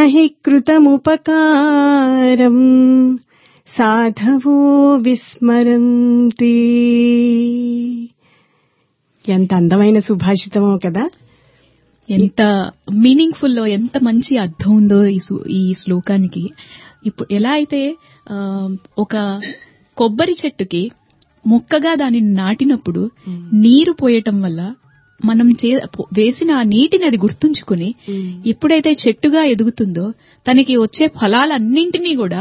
నహి కృతముపకారం సాధవో విస్మరంతి ఎంత అందమైన సుభాషితమో కదా ఎంత మీనింగ్ఫుల్ లో ఎంత మంచి అర్థం ఉందో ఈ సు- ఈ శ్లోకానికి ఇప్పుడు ఎలా అయితే ఆ, ఒక కొబ్బరి చెట్టుకి మొక్కగా దానిని నాటినప్పుడు నీరు పోయటం వల్ల మనం చే- పో- వేసిన ఆ నీటిని అది గుర్తుంచుకుని ఎప్పుడైతే చెట్టుగా ఎదుగుతుందో తనకి వచ్చే ఫలాలన్నింటినీ కూడా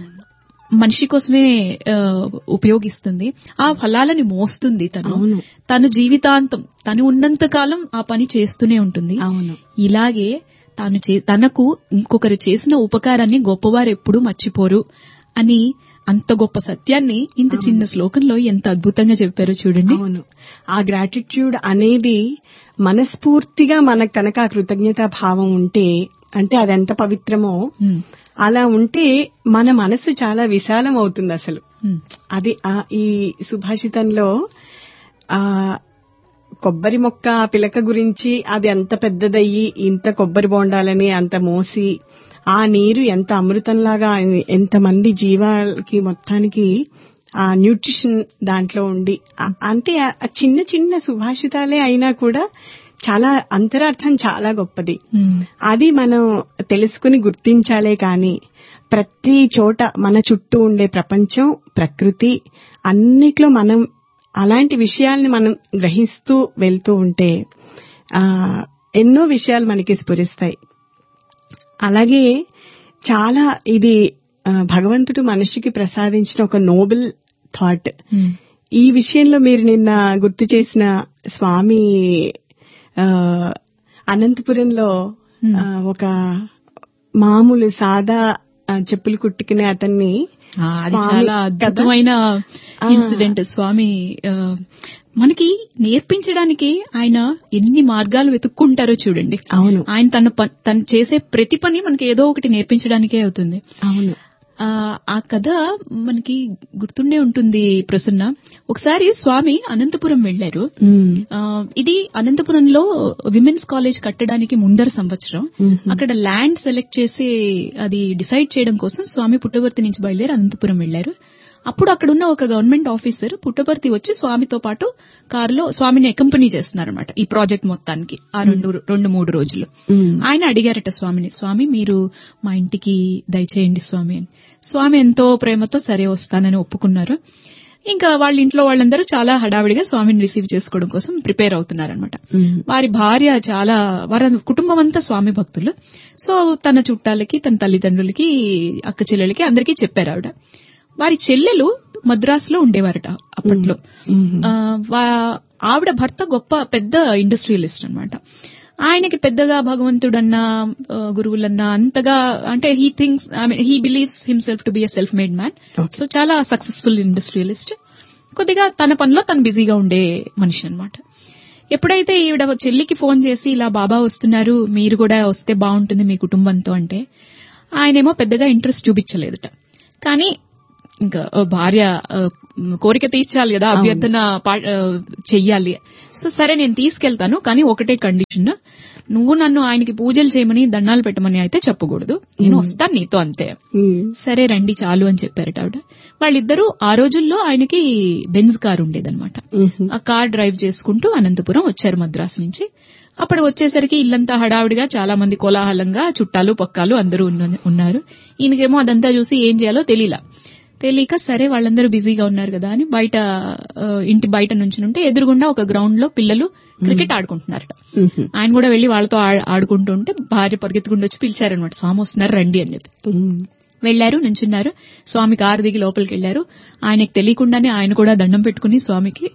మనిషి కోసమే ఆ, ఉపయోగిస్తుంది ఆ ఫలాలని మోస్తుంది తను అవును. తను జీవితాంతం తను ఉన్నంత కాలం ఆ పని చేస్తూనే ఉంటుంది అవును ఇలాగే తాను చే- తనకు ఇంకొకరు చేసిన ఉపకారాన్ని గొప్పవారు ఎప్పుడూ మర్చిపోరు అని అంత గొప్ప సత్యాన్ని ఇంత చిన్న శ్లోకంలో ఎంత అద్భుతంగా చెప్పారో చూడండి అవును ఆ గ్రాటిట్యూడ్ అనేది మనస్ఫూర్తిగా మనకు కనుక ఆ కృతజ్ఞతా భావం ఉంటే అంటే అదెంత పవిత్రమో ఉమ్, అలా ఉంటే మన మనసు చాలా విశాలం అవుతుంది అసలు ఉమ్, అది ఆ ఈ సుభాషితంలో ఆ కొబ్బరి మొక్క ఆ పిలక గురించి అది ఎంత పెద్దదయ్యి ఇంత కొబ్బరి బొండాలని అంత మోసి ఆ నీరు ఎంత అమృతంలాగా ఎంతమంది జీవాలకి మొత్తానికి ఆ న్యూట్రిషన్ దాంట్లో ఉండి ఆ- అంటే ఆ ఆ చిన్న చిన్న సుభాషితాలే అయినా కూడా చాలా అంతరార్థం చాలా గొప్పది ఉమ్, అది మనం తెలుసుకుని గుర్తించాలే కాని ప్రతి చోట మన చుట్టూ ఉండే ప్రపంచం ప్రకృతి అన్నిట్లో మనం అలాంటి విషయాల్ని మనం గ్రహిస్తూ వెళ్తూ ఉంటే ఆ ఎన్నో విషయాలు మనకి స్ఫురిస్తాయి అలాగే చాలా ఇది ఆ, భగవంతుడు మనిషికి ప్రసాదించిన ఒక నోబెల్ థాట్ ఉమ్, ఈ విషయంలో మీరు నిన్న గుర్తు చేసిన స్వామి ఆ, అనంతపురంలో ఆ, ఒక మామూలు సాదా ఆ, చెప్పులు కుట్టుకునే అతన్ని ఆ, అది స్వామి చాలా కదా? అద్భుతమైన ఆ. ఇన్సిడెంట్ స్వామి ఆ, మనకి నేర్పించడానికి ఆయన ఎన్ని మార్గాలు వెతుక్కుంటారో చూడండి అవును ఆయన తన ప- తను చేసే ప్రతి పని మనకి ఏదో ఒకటి నేర్పించడానికే అవుతుంది అవును ఆ ఆ కథ మనకి గుర్తుండే ఉంటుంది ప్రసన్న ఒకసారి స్వామి అనంతపురం వెళ్లారు ఉమ్, ఆ, ఇది అనంతపురంలో విమెన్స్ కాలేజ్ కట్టడానికి ముందర సంవత్సరం మ్మ్. అక్కడ ల్యాండ్ సెలెక్ట్ చేసి అది డిసైడ్ చేయడం కోసం స్వామి పుట్టవర్తి నుంచి బయలుదేరి అనంతపురం వెళ్లారు అప్పుడు అక్కడున్న ఒక గవర్నమెంట్ ఆఫీసర్ పుట్టపర్తి వచ్చి స్వామితో పాటు కారులో స్వామిని అకంపెనీ చేస్తున్నారన్నమాట ఈ ప్రాజెక్ట్ మొత్తానికి ఆ రెండు రెండు మూడు రోజులు ఉమ్, ఆయన అడిగారట స్వామిని స్వామి మీరు మా ఇంటికి దయచేయండి స్వామి అని స్వామి ఎంతో ప్రేమతో సరే వస్తానని ఒప్పుకున్నారు ఇంకా వాళ్ళ ఇంట్లో వాళ్ళందరూ చాలా హడావిడిగా స్వామిని రిసీవ్ చేసుకోవడం కోసం ప్రిపేర్ అవుతున్నారనమాట ఉమ్, వారి భార్య చాలా వారి కుటుంబం అంతా స్వామి భక్తులు సో తన చుట్టాలకి తన తల్లిదండ్రులకి అక్క చెల్లెలకి అందరికీ చెప్పారు ఆవిడ వారి చెల్లెలు మద్రాసులో ఉండేవారట అప్పట్లో ఉమ్, ఆ, వా- ఆవిడ భర్త గొప్ప పెద్ద ఇండస్ట్రియలిస్ట్ అన్నమాట ఆయనకి పెద్దగా భగవంతుడన్నా ఆ, గురువులన్నా అంతగా అంటే he things I mean he believes himself to be a self made man so చాలా సక్సెస్ఫుల్ ఇండస్ట్రియలిస్ట్ కొద్దిగా తన పనిలో తను బిజీగా ఉండే మనిషి అన్నమాట ఎప్పుడైతే ఈవిడ చెల్లికి ఫోన్ చేసి ఇలా బాబా వస్తున్నారు మీరు కూడా వస్తే బాగుంటుంది మీ కుటుంబంతో అంటే ఆయనేమో పెద్దగా ఇంట్రెస్ట్ చూపించలేదట కానీ ఇంకా ఆ, భార్య ఆ, కోరిక తీర్చాలి కదా అభ్యర్థన పా- ఆ, చెయ్యాలి సో సరే నేను తీసుకెళ్తాను కానీ ఒకటే కండిషన్ నువ్వు నన్ను ఆయనకి పూజలు చేయమని దండాలు పెట్టమని అయితే చెప్పకూడదు నేను వస్తాను నీతో అంతే ఉమ్, సరే రండి చాలు అని చెప్పారట ఆవిడ వాళ్ళిద్దరూ ఆ రోజుల్లో ఆయనకి బెంజ్ కార్ ఉండేదన్నమాట ఉమ్, ఆ కార్ డ్రైవ్ చేసుకుంటూ అనంతపురం వచ్చారు మద్రాసు నుంచి అప్పుడు వచ్చేసరికి ఇల్లంతా హడావిడిగా చాలా మంది కోలాహలంగా చుట్టాలు పక్కాలు అందరూ ఉన్న- ఉన్నారు ఈయనకేమో అదంతా చూసి ఏం చేయాలో తెలియలా తెలియక సరే వాళ్ళందరూ బిజీగా ఉన్నారు కదా అని బయట ఆ, ఇంటి బయట నుంచి ఉంటే ఎదురుగుండా ఒక గ్రౌండ్ లో పిల్లలు క్రికెట్ ఆడుకుంటున్నారట ఉమ్, ఆయన కూడా వెళ్లి వాళ్ళతో ఆ- ఆడుకుంటూ ఉంటే భార్య పరిగెత్తుకుంటూ వచ్చి పిలిచారనమాట స్వామి వస్తున్నారు రండి అని చెప్పి ఉమ్, వెళ్లారు నుంచున్నారు స్వామి కారు దిగి లోపలికి వెళ్లారు ఆయనకు తెలియకుండానే ఆయన కూడా దండం పెట్టుకుని స్వామికి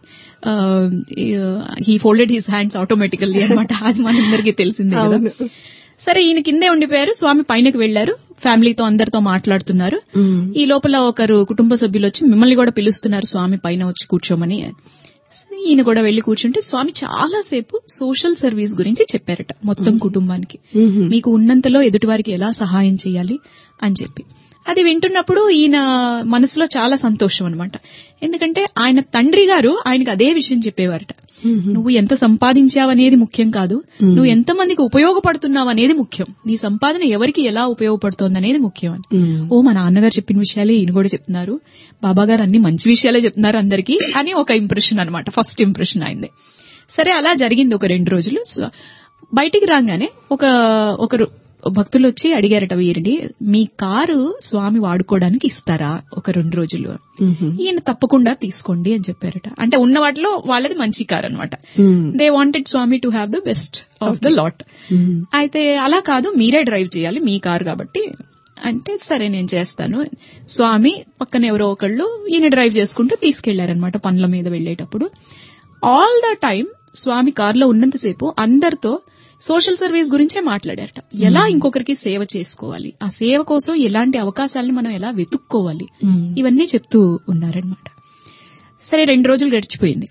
he folded his hands automatically అనమాట అది మనందరికీ తెలిసిందే కదా అవును. సరే ఈయన కిందే ఉండిపోయారు స్వామి పైనకి వెళ్లారు ఫ్యామిలీతో అందరితో మాట్లాడుతున్నారు ఉమ్, ఈ లోపల ఒకరు కుటుంబ సభ్యులు వచ్చి మిమ్మల్ని కూడా పిలుస్తున్నారు స్వామి పైన వచ్చి కూర్చోమని సరే, ఈయన కూడా వెళ్లి కూర్చుంటే స్వామి చాలా సేపు సోషల్ సర్వీస్ గురించి చెప్పారట మొత్తం కుటుంబానికి ఉమ్, మీకు ఉన్నంతలో ఎదుటివారికి ఎలా సహాయం చేయాలి అని చెప్పి అది వింటున్నప్పుడు ఈయన మనసులో చాలా సంతోషం అనమాట ఎందుకంటే ఆయన తండ్రి గారు ఆయనకు అదే విషయం చెప్పేవారట నువ్వు ఎంత సంపాదించావు అనేది ముఖ్యం కాదు నువ్వు ఎంత మందికి ఉపయోగపడుతున్నావు అనేది ముఖ్యం నీ సంపాదన ఎవరికి ఎలా ఉపయోగపడుతోంది అనేది ముఖ్యం అని ఓ మా నాన్నగారు చెప్పిన విషయాలే ఈయన కూడా చెప్తున్నారు బాబా గారు అన్ని మంచి విషయాలే చెప్తున్నారు అందరికీ అని ఒక ఇంప్రెషన్ అనమాట ఫస్ట్ ఇంప్రెషన్ అయింది సరే అలా జరిగింది ఒక రెండు రోజులు సో, బయటికి రాగానే ఒక ఒకరు భక్తులు వచ్చి అడిగారట వీరిని మీ కారు స్వామి వాడుకోవడానికి ఇస్తారా ఒక రెండు రోజులు ఈయన తప్పకుండా తీసుకోండి అని చెప్పారట అంటే ఉన్న వాటిలో వాళ్ళది మంచి కార్ అనమాట they wanted Swami to have the best of the lot అయితే అలా కాదు మీరే డ్రైవ్ చేయాలి మీ కారు కాబట్టి అంటే సరే నేను చేస్తాను స్వామి పక్కన ఎవరో ఒకళ్ళు ఈయన డ్రైవ్ చేసుకుంటూ తీసుకెళ్లారనమాట పనుల మీద వెళ్లేటప్పుడు ఆల్ ద టైం స్వామి కారులో ఉన్నంతసేపు అందరితో సోషల్ సర్వీస్ గురించే మాట్లాడారట ఎలా ఇంకొకరికి సేవ చేసుకోవాలి ఆ సేవ కోసం ఎలాంటి అవకాశాలను మనం ఎలా వెతుక్కోవాలి ఇవన్నీ చెప్తూ ఉన్నారనమాట సరే రెండు రోజులు గడిచిపోయింది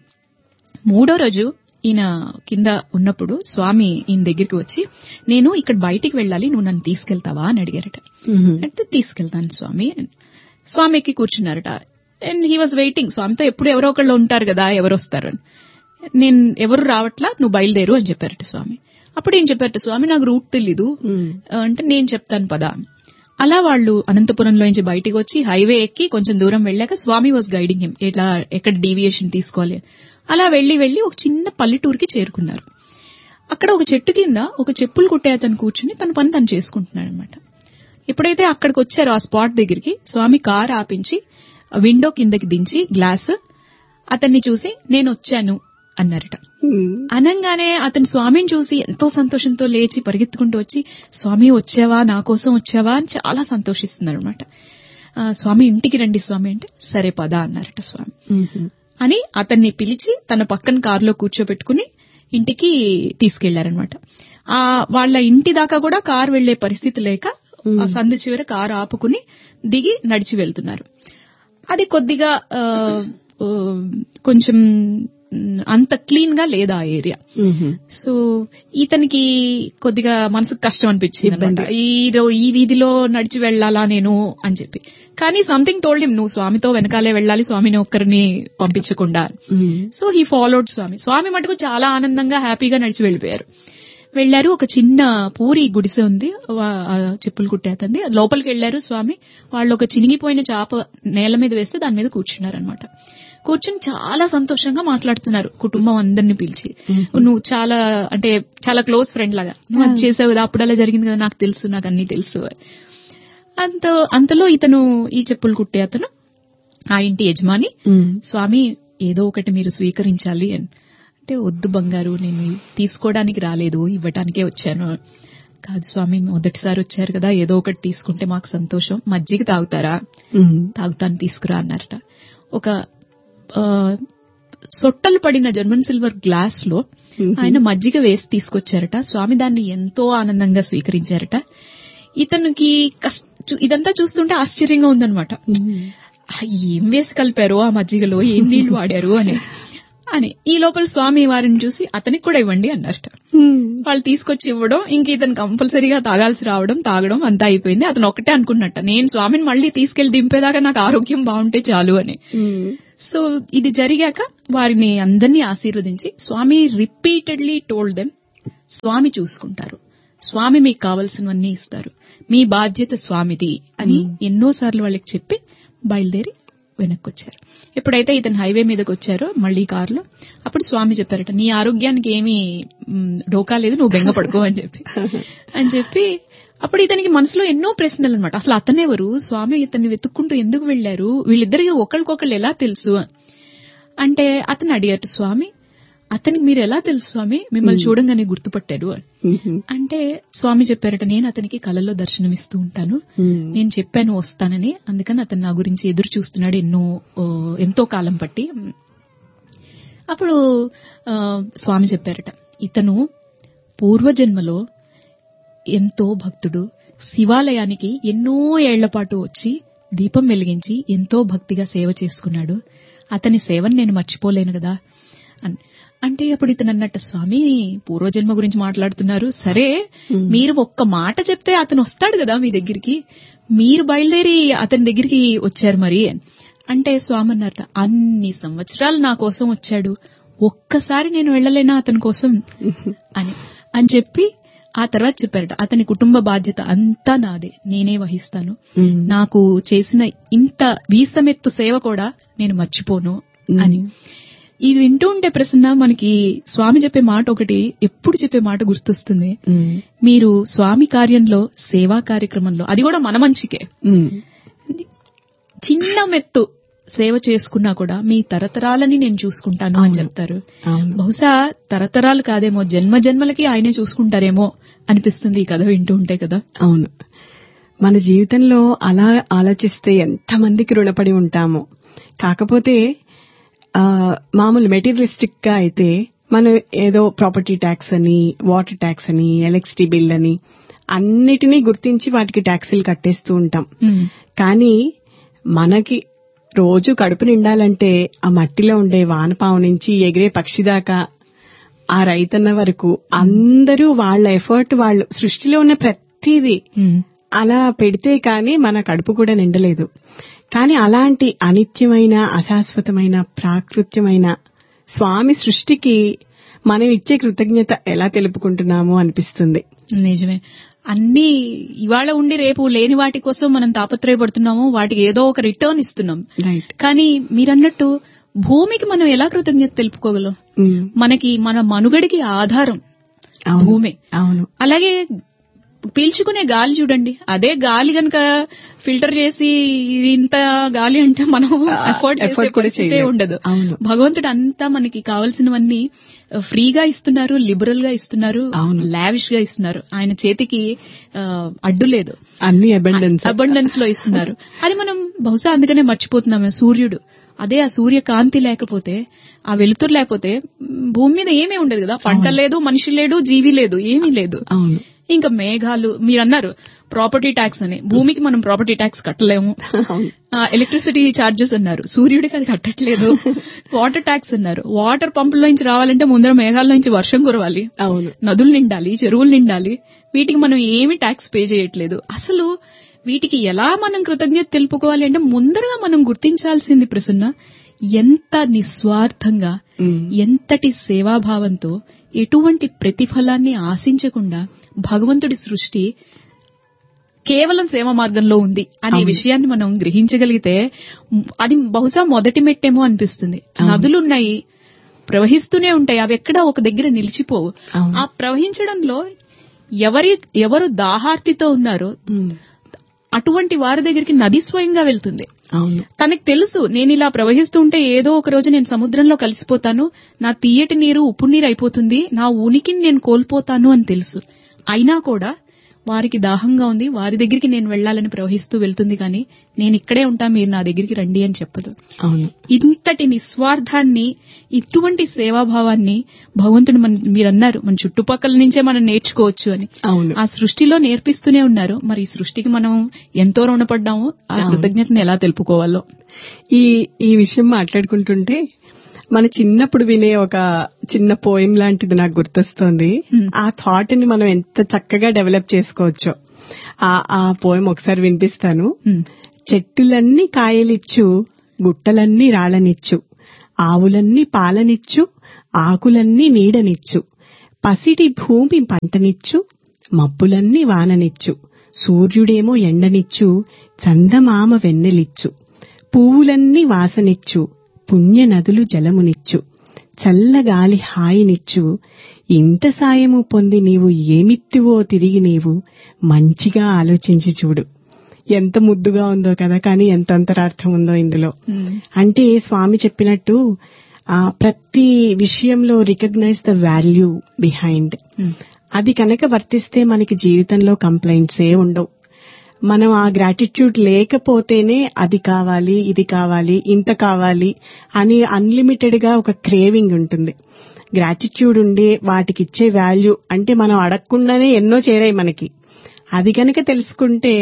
మూడో రోజు ఈయన కింద ఉన్నప్పుడు స్వామి ఈయన దగ్గరికి వచ్చి నేను ఇక్కడ బయటికి వెళ్ళాలి నువ్వు నన్ను తీసుకెళ్తావా అని అడిగారట అంటే తీసుకెళ్తాను స్వామి స్వామి ఎక్కి కూర్చున్నారట అండ్ హీ వాజ్ వెయిటింగ్ స్వామితో ఎప్పుడు ఎవరో ఒకళ్ళు ఉంటారు కదా ఎవరు వస్తారు అని నేను ఎవరు రావట్లా నువ్వు బయలుదేరు అని చెప్పారట స్వామి అప్పుడు ఏం చెప్పారట స్వామి నాకు రూట్ తెలీదు అంటే నేను చెప్తాను పదా అలా వాళ్ళు అనంతపురంలో నుంచి బయటికి వచ్చి హైవే ఎక్కి కొంచెం దూరం వెళ్ళాక స్వామి వాజ్ గైడింగ్ హిమ్ ఎట్లా ఎక్కడ డీవియేషన్ తీసుకోవాలి అలా వెళ్లి వెళ్లి ఒక చిన్న పల్లెటూరుకి చేరుకున్నారు అక్కడ ఒక చెట్టు కింద ఒక చెప్పులు కుట్టే అతను కూర్చుని తన పని తను చేసుకుంటున్నాడు అనమాట ఎప్పుడైతే అక్కడికి వచ్చారో ఆ స్పాట్ దగ్గరికి స్వామి కార్ ఆపించి విండో కిందకి దించి గ్లాస్ అతన్ని చూసి నేను వచ్చాను అన్నారట అనంగానే అతను స్వామిని చూసి ఎంతో సంతోషంతో లేచి పరిగెత్తుకుంటూ వచ్చి స్వామి వచ్చావా నా కోసం వచ్చావా అని చాలా సంతోషిస్తున్నారు అనమాట స్వామి ఇంటికి రండి స్వామి అంటే సరే పద అన్నారట స్వామి అని అతన్ని పిలిచి తన పక్కన కారులో కూర్చోబెట్టుకుని ఇంటికి తీసుకెళ్లారనమాట ఆ వాళ్ళ ఇంటి దాకా కూడా కారు వెళ్లే పరిస్థితి లేక ఆ సందు చివర కారు ఆపుకుని దిగి నడిచి వెళ్తున్నారు అది కొద్దిగా ఆ, ఆ, కొంచెం మ్, అంత క్లీన్ గా లేదా ఆ ఏరియా సో ఇతనికి కొద్దిగా మనసుకు కష్టం అనిపించింది అనమాట ఈ రో- ఈ వీధిలో నడిచి వెళ్ళాలా నేను అని చెప్పి కానీ సంథింగ్ టోల్డ్ హిమ్ నువ్వు స్వామితో వెనకాలే వెళ్ళాలి స్వామిని ఒక్కరిని పంపించకుండా so he followed Swami Swami మటుకు చాలా ఆనందంగా హ్యాపీగా నడిచి వెళ్ళిపోయారు వెళ్లారు ఒక చిన్న పూరి గుడిసె ఉంది వా- ఆ చెప్పులు కుట్టేతంది లోపలికి వెళ్లారు స్వామి వాళ్ళు ఒక చినిగిపోయిన చాప నేల మీద వేస్తే దాని మీద కూర్చున్నారనమాట కూర్చుని చాలా సంతోషంగా మాట్లాడుతున్నారు కుటుంబం అందరిని పిలిచి నువ్వు చాలా అంటే చాలా క్లోజ్ ఫ్రెండ్ లాగా నువ్వు అది చేసావు కదా అప్పుడు అలా జరిగింది కదా నాకు తెలుసు నాకు అన్ని తెలుసు అంత అంతలో ఇతను ఈ చెప్పులు కుట్టే అతను ఆ ఇంటి యజమాని స్వామి ఏదో ఒకటి మీరు స్వీకరించాలి అని అంటే వద్దు బంగారు నేను తీసుకోవడానికి రాలేదు ఇవ్వటానికే వచ్చాను కాదు స్వామి మొదటిసారి వచ్చారు కదా ఏదో ఒకటి తీసుకుంటే మాకు సంతోషం మజ్జిగ తాగుతారా తాగుతాను తీసుకురా అన్నారట ఒక ఆ, సొట్టలు పడిన జర్మన్ సిల్వర్ గ్లాస్ లో ఆయన మజ్జిగ వేసి తీసుకొచ్చారట స్వామి దాన్ని ఎంతో ఆనందంగా స్వీకరించారట ఇతనికి కష్ట ఇదంతా చూస్తుంటే ఆశ్చర్యంగా ఉందన్నమాట ఆ, ఏం వేసి కలిపారు ఆ మజ్జిగలో ఏం నీళ్లు వాడారు అని అని ఈ లోపల స్వామి వారిని చూసి అతనికి కూడా ఇవ్వండి అన్నారట వాళ్ళు తీసుకొచ్చి ఇవ్వడం ఇంక ఇతను కంపల్సరీగా తాగాల్సి రావడం తాగడం అంతా అయిపోయింది అతను ఒకటే అనుకున్నట్ట నేను స్వామిని మళ్ళీ తీసుకెళ్లి దింపేదాకా నాకు ఆరోగ్యం బాగుంటే చాలు అని సో ఇది జరిగాక వారిని అందరినీ ఆశీర్వదించి Swami repeatedly told them Swami చూసుకుంటారు స్వామి మీకు కావలసినవన్నీ ఇస్తారు మీ బాధ్యత స్వామిది అని ఎన్నోసార్లు వాళ్ళకి చెప్పి బయలుదేరి వెనక్కి వచ్చారు ఎప్పుడైతే ఇతను హైవే మీదకి వచ్చారో మళ్ళీ కారులో అప్పుడు స్వామి చెప్పారట నీ ఆరోగ్యానికి ఏమీ మ్, డోకా లేదు నువ్వు బెంగ పడుకో అని చెప్పి అని చెప్పి అప్పుడు ఇతనికి మనసులో ఎన్నో ప్రశ్నలు అనమాట అసలు అతనెవరు స్వామి ఇతన్ని వెతుక్కుంటూ ఎందుకు వెళ్లారు వీళ్ళిద్దరికి ఒకరికొకళ్ళు ఎలా తెలుసు అంటే అతను అడిగారు స్వామి అతనికి మీరు ఎలా తెలుసు స్వామి మిమ్మల్ని చూడంగానే గుర్తుపట్టారు అని అంటే స్వామి చెప్పారట నేను అతనికి కలలో దర్శనమిస్తూ ఉంటాను నేను చెప్పాను వస్తానని అందుకని అతను నా గురించి ఎదురు చూస్తున్నాడు ఎన్నో ఓ, ఎంతో కాలం పట్టి అప్పుడు ఆ, స్వామి చెప్పారట ఇతను పూర్వజన్మలో ఎంతో భక్తుడు శివాలయానికి ఎన్నో ఏళ్ల పాటు వచ్చి దీపం వెలిగించి ఎంతో భక్తిగా సేవ చేసుకున్నాడు అతని సేవను నేను మర్చిపోలేను కదా అన్- అంటే అప్పుడు ఇతను అన్నట్టు స్వామి పూర్వజన్మ గురించి మాట్లాడుతున్నారు సరే మీరు ఒక్క మాట చెప్తే అతను వస్తాడు కదా మీ దగ్గరికి మీరు బయలుదేరి అతని దగ్గరికి వచ్చారు మరి అంటే స్వామి అన్నారట అన్ని సంవత్సరాలు నా కోసం వచ్చాడు ఒక్కసారి నేను వెళ్ళలేనా అతని కోసం అని అని చెప్పి ఆ తర్వాత చెప్పారట అతని కుటుంబ బాధ్యత అంతా నాదే నేనే వహిస్తాను ఉమ్. నాకు చేసిన ఇంత వీసమెత్తు సేవ కూడా నేను మర్చిపోను అని ఇది వింటూ ఉంటే ప్రసన్న మనకి స్వామి చెప్పే మాట ఒకటి ఎప్పుడు చెప్పే మాట గుర్తొస్తుంది ఉమ్. మీరు స్వామి కార్యంలో సేవా కార్యక్రమంలో అది కూడా మన మంచికే ఉమ్. చిన్న మెత్తు సేవ చేసుకున్నా కూడా మీ తరతరాలని నేను చూసుకుంటాను అని చెప్తారు అవును బహుశా తరతరాలు కాదేమో జన్మ జన్మలకి ఆయనే చూసుకుంటారేమో అనిపిస్తుంది ఈ కథ వింటూ ఉంటే కదా అవును మన జీవితంలో అలా ఆలోచిస్తే ఎంతమందికి రుణపడి ఉంటామో కాకపోతే ఆ, మామూలు మెటీరియలిస్టిక్ గా అయితే మనం ఏదో ప్రాపర్టీ ట్యాక్స్ అని వాటర్ ట్యాక్స్ అని ఎలక్ట్రిసిటీ బిల్ అని అన్నిటినీ గుర్తించి వాటికి ట్యాక్సీలు కట్టేస్తూ ఉంటాం ఉమ్, కానీ మనకి రోజు కడుపు నిండాలంటే ఆ మట్టిలో ఉండే వానపాము నుంచి ఎగిరే పక్షి దాకా ఆ రైతన్న వరకు అందరూ వాళ్ళ ఎఫర్ట్ వాళ్ళు సృష్టిలో ఉన్న ప్రతిదీ ఉమ్, అలా పెడితే కానీ మన కడుపు కూడా నిండలేదు కానీ అలాంటి అనిత్యమైన అశాశ్వతమైన ప్రాకృత్యమైన స్వామి సృష్టికి మనం ఇచ్చే కృతజ్ఞత ఎలా తెలుపుకుంటున్నామో అనిపిస్తుంది నిజమే అన్ని ఇవాళ ఉండి రేపు లేని వాటి కోసం మనం తాపత్రయపడుతున్నాము వాటికి ఏదో ఒక రిటర్న్ ఇస్తున్నాం రైట్ కానీ మీరన్నట్టు భూమికి మనం ఎలా కృతజ్ఞత తెలుపుకోగలం మనకి మన మనుగడికి ఆధారం అవును భూమి అవును అలాగే పీల్చుకునే గాలి చూడండి అదే గాలి గనక ఫిల్టర్ చేసి ఇది ఇంత గాలి అంటే మనం ఎఫర్ట్ చేసే effort కూడా పరిస్థితే చేయలేం. ఉండదు అవును. భగవంతుడు అంతా మనకి కావలసినవన్నీ ఫ్రీగా ఇస్తున్నారు లిబరల్ గా ఇస్తున్నారు అవును. లావిష్ గా ఇస్తున్నారు ఆయన చేతికి ఆ, అడ్డు లేదు అన్ని అబెండెన్స్ అబండెన్స్ లో ఇస్తున్నారు అది మనం బహుశా అందుకనే మర్చిపోతున్నామే సూర్యుడు అదే ఆ సూర్య కాంతి లేకపోతే ఆ వెలుతురు లేకపోతే మ్, భూమి మీద ఏమీ ఉండదు కదా పంట లేదు మనిషి లేడు జీవి లేదు ఏమీ లేదు అవును ఇంకా మేఘాలు మీరు అన్నారు ప్రాపర్టీ ట్యాక్స్ అని భూమికి మనం ప్రాపర్టీ ట్యాక్స్ కట్టలేము అవును ఎలక్ట్రిసిటీ ఛార్జెస్ అన్నారు సూర్యుడికి అది కట్టట్లేదు వాటర్ ట్యాక్స్ అన్నారు వాటర్ పంపుల నుంచి రావాలంటే ముందర మేఘాల నుంచి వర్షం కురవాలి అవును నదులు నిండాలి చెరువులు నిండాలి వీటికి మనం ఏమి ట్యాక్స్ పే చేయట్లేదు అసలు వీటికి ఎలా మనం కృతజ్ఞత తెలుపుకోవాలి అంటే ముందరగా మనం గుర్తించాల్సింది ప్రసన్న ఎంత నిస్వార్థంగా ఉమ్. ఎంతటి సేవాభావంతో ఎటువంటి ప్రతిఫలాన్ని ఆశించకుండా భగవంతుడి సృష్టి కేవలం సేవ మార్గంలో ఉంది అనే విషయాన్ని మనం గ్రహించగలిగితే మ్, అది బహుశా మొదటి మెట్టేమో అనిపిస్తుంది నదులున్నాయి ప్రవహిస్తూనే ఉంటాయి అవి ఎక్కడ ఒక దగ్గర నిలిచిపోవు అవును. ఆ ప్రవహించడంలో ఎవరి ఎవరు దాహార్తితో ఉన్నారో ఉమ్. అటువంటి వారి దగ్గరికి నది స్వయంగా వెళ్తుంది అవును తనకు తెలుసు నేను ఇలా ప్రవహిస్తూ ఉంటే ఏదో ఒక రోజు నేను సముద్రంలో కలిసిపోతాను నా తీయటి నీరు ఉప్పు నీరు అయిపోతుంది నా ఉనికిని నేను కోల్పోతాను అని తెలుసు అయినా కూడా వారికి దాహంగా ఉంది వారి దగ్గరికి నేను వెళ్లాలని ప్రవహిస్తూ వెళ్తుంది కానీ నేను ఇక్కడే ఉంటా మీరు నా దగ్గరికి రండి అని చెప్పదు అవును ఇంతటి నిస్వార్థాన్ని ఇటువంటి సేవాభావాన్ని భగవంతుడు మన మీరన్నారు మన చుట్టుపక్కల నుంచే మనం నేర్చుకోవచ్చు అని అవును ఆ సృష్టిలో నేర్పిస్తూనే ఉన్నారు మరి ఈ సృష్టికి మనం ఎంతో రుణపడ్డాము ఆ కృతజ్ఞతని ఎలా తెలుపుకోవాలో ఈ ఈ విషయం మాట్లాడుకుంటుంటే మన చిన్నప్పుడు వినే ఒక చిన్న పోయిం లాంటిది నాకు గుర్తొస్తోంది ఆ థాట్ ని మనం ఎంత చక్కగా డెవలప్ చేసుకోవచ్చో ఆ ఆ పోయం ఒకసారి వినిపిస్తాను ఉమ్, చెట్టులన్నీ కాయలిచ్చు గుట్టలన్నీ రాళ్ళనిచ్చు ఆవులన్నీ పాలనిచ్చు ఆకులన్నీ నీడనిచ్చు పసిడి భూమి పంటనిచ్చు మబ్బులన్నీ వాననిచ్చు సూర్యుడేమో ఎండనిచ్చు చందమామ వెన్నెలిచ్చు పువ్వులన్నీ వాసనిచ్చు పుణ్య నదులు జలమునిచ్చు చల్లగాలి హాయినిచ్చు ఇంత సాయము పొంది నీవు ఏమిత్తువో తిరిగి నీవు మంచిగా ఆలోచించి చూడు ఎంత ముద్దుగా ఉందో కదా కానీ ఎంత అంతరార్థం ఉందో ఇందులో ఉమ్, అంటే స్వామి చెప్పినట్టు ఆ ప్రతి విషయంలో recognise the value behind um, అది కనుక వర్తిస్తే మనకి జీవితంలో కంప్లైంట్స్ ఏ ఉండవు మనం ఆ గ్రాటిట్యూడ్ లేకపోతేనే అది కావాలి ఇది కావాలి ఇంత కావాలి అని అన్లిమిటెడ్ గా ఒక క్రేవింగ్ ఉంటుంది గ్రాటిట్యూడ్ ఉండి వాటికి ఇచ్చే వాల్యూ అంటే మనం అడగకుండానే ఎన్నో చేరాయి మనకి అది కనుక తెలుసుకుంటే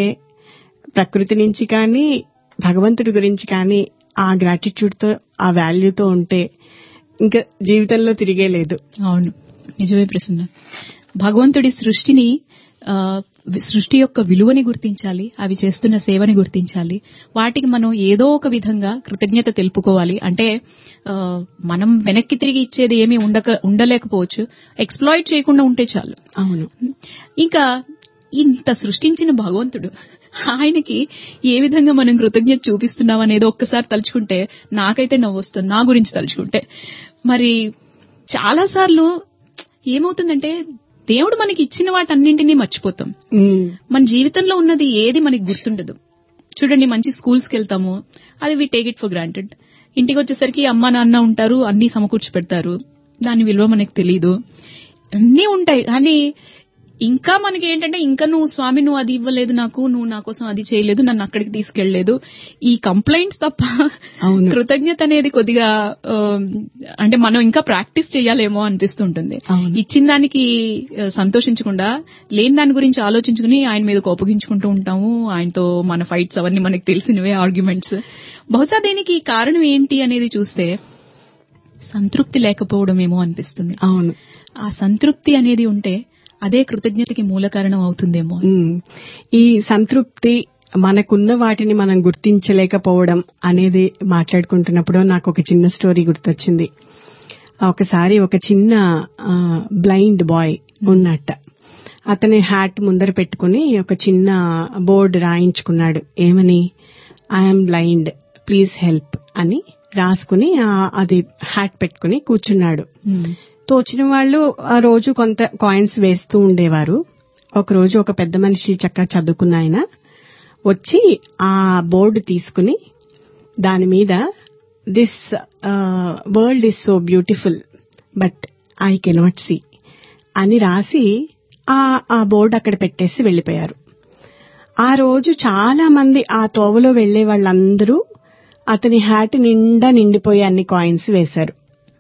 ప్రకృతి నుంచి కానీ భగవంతుడి గురించి కానీ ఆ గ్రాటిట్యూడ్ తో ఆ వాల్యూతో ఉంటే ఇంకా జీవితంలో తిరిగే లేదు అవును నిజమే ప్రసన్న భగవంతుడి సృష్టిని ఆ, వి- సృష్టి యొక్క విలువని గుర్తించాలి అవి చేస్తున్న సేవని గుర్తించాలి వాటికి మనం ఏదో ఒక విధంగా కృతజ్ఞత తెలుపుకోవాలి అంటే ఆ, మనం వెనక్కి తిరిగి ఇచ్చేది ఏమీ ఉండక ఉండలేకపోవచ్చు ఎక్స్ప్లాయిట్ చేయకుండా ఉంటే చాలు అవును ఇంకా ఇంత సృష్టించిన భగవంతుడు ఆయనకి ఏ విధంగా మనం కృతజ్ఞత చూపిస్తున్నాం అనేది ఒక్కసారి తలుచుకుంటే నాకైతే నవ్వు వస్తుంది నా గురించి తలుచుకుంటే మరి చాలా సార్లు ఏమవుతుందంటే దేవుడు మనకి ఇచ్చిన వాటన్నింటినీ మర్చిపోతాం ఉమ్, మన జీవితంలో ఉన్నది ఏది మనకి గుర్తుండదు చూడండి మంచి స్కూల్స్కి వెళ్తాము అది we take it for granted ఇంటికి వచ్చేసరికి అమ్మ నాన్న ఉంటారు అన్ని సమకూర్చి పెడతారు దాని విలువ మనకు తెలీదు అన్నీ ఉంటాయి కానీ ఇంకా మనకి ఏంటంటే ఇంకా నువ్వు స్వామి నువ్వు అది ఇవ్వలేదు నాకు నువ్వు నా కోసం అది చేయలేదు నన్ను అక్కడికి తీసుకెళ్లేదు ఈ కంప్లైంట్స్ తప్ప అవును. కృతజ్ఞత అనేది కొద్దిగా ఆ, అంటే మనం ఇంకా ప్రాక్టీస్ చేయాలేమో అనిపిస్తుంటుంది అవును. ఇచ్చిన దానికి ఆ, సంతోషించకుండా లేని దాని గురించి ఆలోచించుకుని ఆయన మీద కోపగించుకుంటూ ఉంటాము ఆయనతో మన ఫైట్స్ అవన్నీ మనకు తెలిసినవే ఆర్గ్యుమెంట్స్ బహుశా దీనికి కారణం ఏంటి అనేది చూస్తే సంతృప్తి లేకపోవడమేమో అనిపిస్తుంది అవును ఆ సంతృప్తి అనేది ఉంటే అదే కృతజ్ఞతకి మూల కారణం అవుతుందేమో ఉమ్, ఈ సంతృప్తి మనకున్న వాటిని మనం గుర్తించలేకపోవడం అనేది మాట్లాడుకుంటున్నప్పుడు నాకు ఒక చిన్న స్టోరీ గుర్తొచ్చింది ఒకసారి ఒక చిన్న బ్లైండ్ బాయ్ ఉన్నట్ట అతని హ్యాట్ ముందర పెట్టుకుని ఒక చిన్న బోర్డు రాయించుకున్నాడు ఏమని ఐఎమ్ బ్లైండ్ ప్లీజ్ హెల్ప్ అని రాసుకుని ఆ, అది హ్యాట్ పెట్టుకుని కూర్చున్నాడు ఉమ్, తోచిన వాళ్ళు ఆ రోజు కొంత కాయిన్స్ వేస్తూ ఉండేవారు ఒక రోజు ఒక పెద్ద మనిషి చక్కగా చదువుకున్న ఆయన వచ్చి ఆ బోర్డు తీసుకుని దాని మీద this world is so beautiful but I cannot see అని రాసి ఆ ఆ బోర్డు అక్కడ పెట్టేసి వెళ్లిపోయారు ఆ రోజు చాలా మంది ఆ తోవలో వెళ్లే వాళ్ళందరూ అతని హ్యాట్ నిండా నిండిపోయి అన్ని కాయిన్స్ వేశారు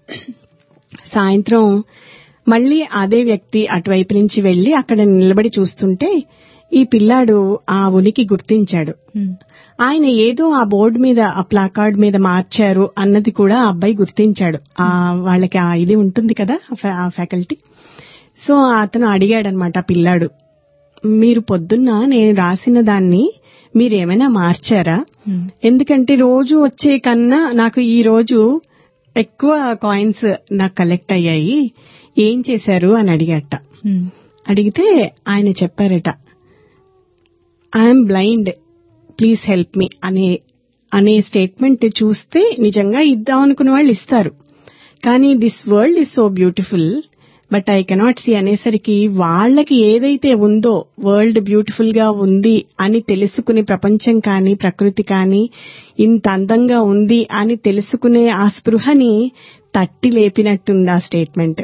సాయంత్రం మళ్ళీ అదే వ్యక్తి అటువైపు నుంచి వెళ్లి అక్కడ నిలబడి చూస్తుంటే ఈ పిల్లాడు ఆ ఉనికి గుర్తించాడు ఉమ్, ఆయన ఏదో ఆ బోర్డు మీద ఆ ప్లాకార్డ్ మీద మార్చారు అన్నది కూడా ఆ అబ్బాయి గుర్తించాడు ఆ వాళ్ళకి ఆ ఇది ఉంటుంది కదా ఆ ఫ్యా- ఆ ఫ్యాకల్టీ సో అతను అడిగాడనమాట ఆ పిల్లాడు మీరు పొద్దున్న నేను రాసిన దాన్ని మీరేమైనా మార్చారా ఉమ్, ఎందుకంటే రోజు వచ్చే కన్నా నాకు ఈ రోజు ఎక్కువ కాయిన్స్ నాకు కలెక్ట్ అయ్యాయి ఏం చేశారు అని అడిగట ఉమ్, అడిగితే ఆయన చెప్పారట I'm blind please help me అనే అనే స్టేట్మెంట్ చూస్తే నిజంగా ఇద్దాం అనుకున్న వాళ్ళు ఇస్తారు కానీ this world is so beautiful but I cannot see అనేసరికి వాళ్ళకి ఏదైతే ఉందో వరల్డ్ బ్యూటిఫుల్ గా ఉంది అని తెలుసుకునే ప్రపంచం కానీ ప్రకృతి కానీ ఇంత అందంగా ఉంది అని తెలుసుకునే ఆ స్పృహని తట్టి లేపినట్టుంది ఆ స్టేట్మెంట్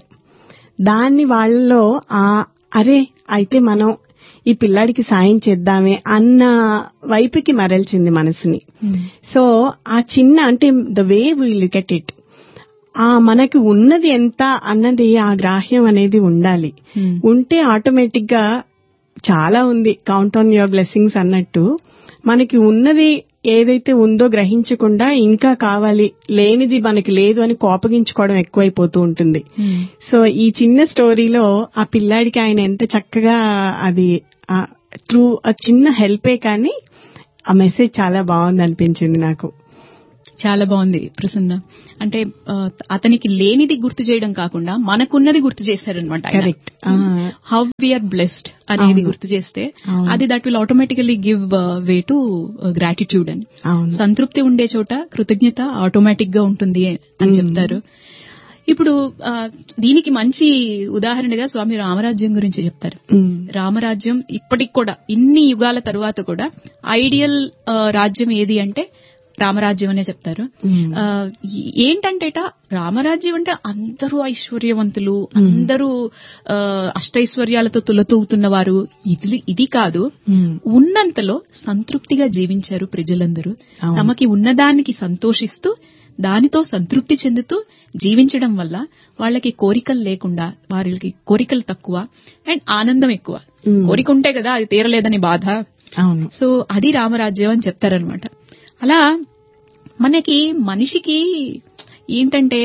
దాన్ని వాళ్ళలో ఆ అరే అయితే మనం ఈ పిల్లాడికి సాయం చేద్దామే అన్న వైపుకి మరల్చింది మనసుని ఉమ్, సో ఆ చిన్న అంటే the way we look at it ఆ మనకి ఉన్నది ఎంత అన్నది ఆ గ్రాహ్యం అనేది ఉండాలి ఉమ్, ఉంటే ఆటోమేటిక్ గా చాలా ఉంది కౌంట్ ఆన్ యువర్ బ్లెస్సింగ్స్ అన్నట్టు మనకి ఉన్నది ఏదైతే ఉందో గ్రహించకుండా ఇంకా కావాలి లేనిది మనకి లేదు అని కోపగించుకోవడం ఎక్కువైపోతూ ఉంటుంది ఉమ్. సో ఈ చిన్న స్టోరీలో ఆ పిల్లాడికి ఆయన ఎంత చక్కగా అది త్రూ ఆ చిన్న హెల్పే కానీ ఆ మెసేజ్ చాలా బాగుంది అనిపించింది నాకు చాలా బాగుంది ప్రసన్న అంటే ఆ, అతనికి లేనిది గుర్తు చేయడం కాకుండా మనకున్నది గుర్తు చేశారనమాట కరెక్ట్ హౌ వీఆర్ బ్లెస్డ్ అనేది అవును. గుర్తు చేస్తే అవును. అది that will automatically give way to gratitude అని అవును సంతృప్తి ఉండే చోట కృతజ్ఞత ఆటోమేటిక్ గా ఉంటుంది అని మ్మ్. చెప్తారు ఇప్పుడు ఆ, దీనికి మంచి ఉదాహరణగా స్వామి రామరాజ్యం గురించి చెప్తారు ఉమ్, రామరాజ్యం ఇప్పటికి కూడా ఇన్ని యుగాల తరువాత కూడా ఐడియల్ ఆ, రాజ్యం ఏది అంటే రామరాజ్యం అనే చెప్తారు ఉమ్, ఆ, ఈ- ఏంటంటేట రామరాజ్యం అంటే అందరూ ఐశ్వర్యవంతులు అందరూ ఆ, అష్టైశ్వర్యాలతో తులతూగుతున్న వారు ఇది ఇది కాదు ఉమ్, ఉన్నంతలో సంతృప్తిగా జీవించారు ప్రజలందరూ అవును. తమకి ఉన్నదానికి సంతోషిస్తూ దానితో సంతృప్తి చెందుతూ జీవించడం వల్ల వాళ్ళకి కోరికలు లేకుండా వారికి కోరికలు తక్కువ అండ్ ఆనందం ఎక్కువ Hmm. కోరిక ఉంటే కదా అది తీరలేదని బాధ అవును సో అది రామరాజ్యం అని చెప్తారనమాట అలా మనకి మనిషికి ఏంటంటే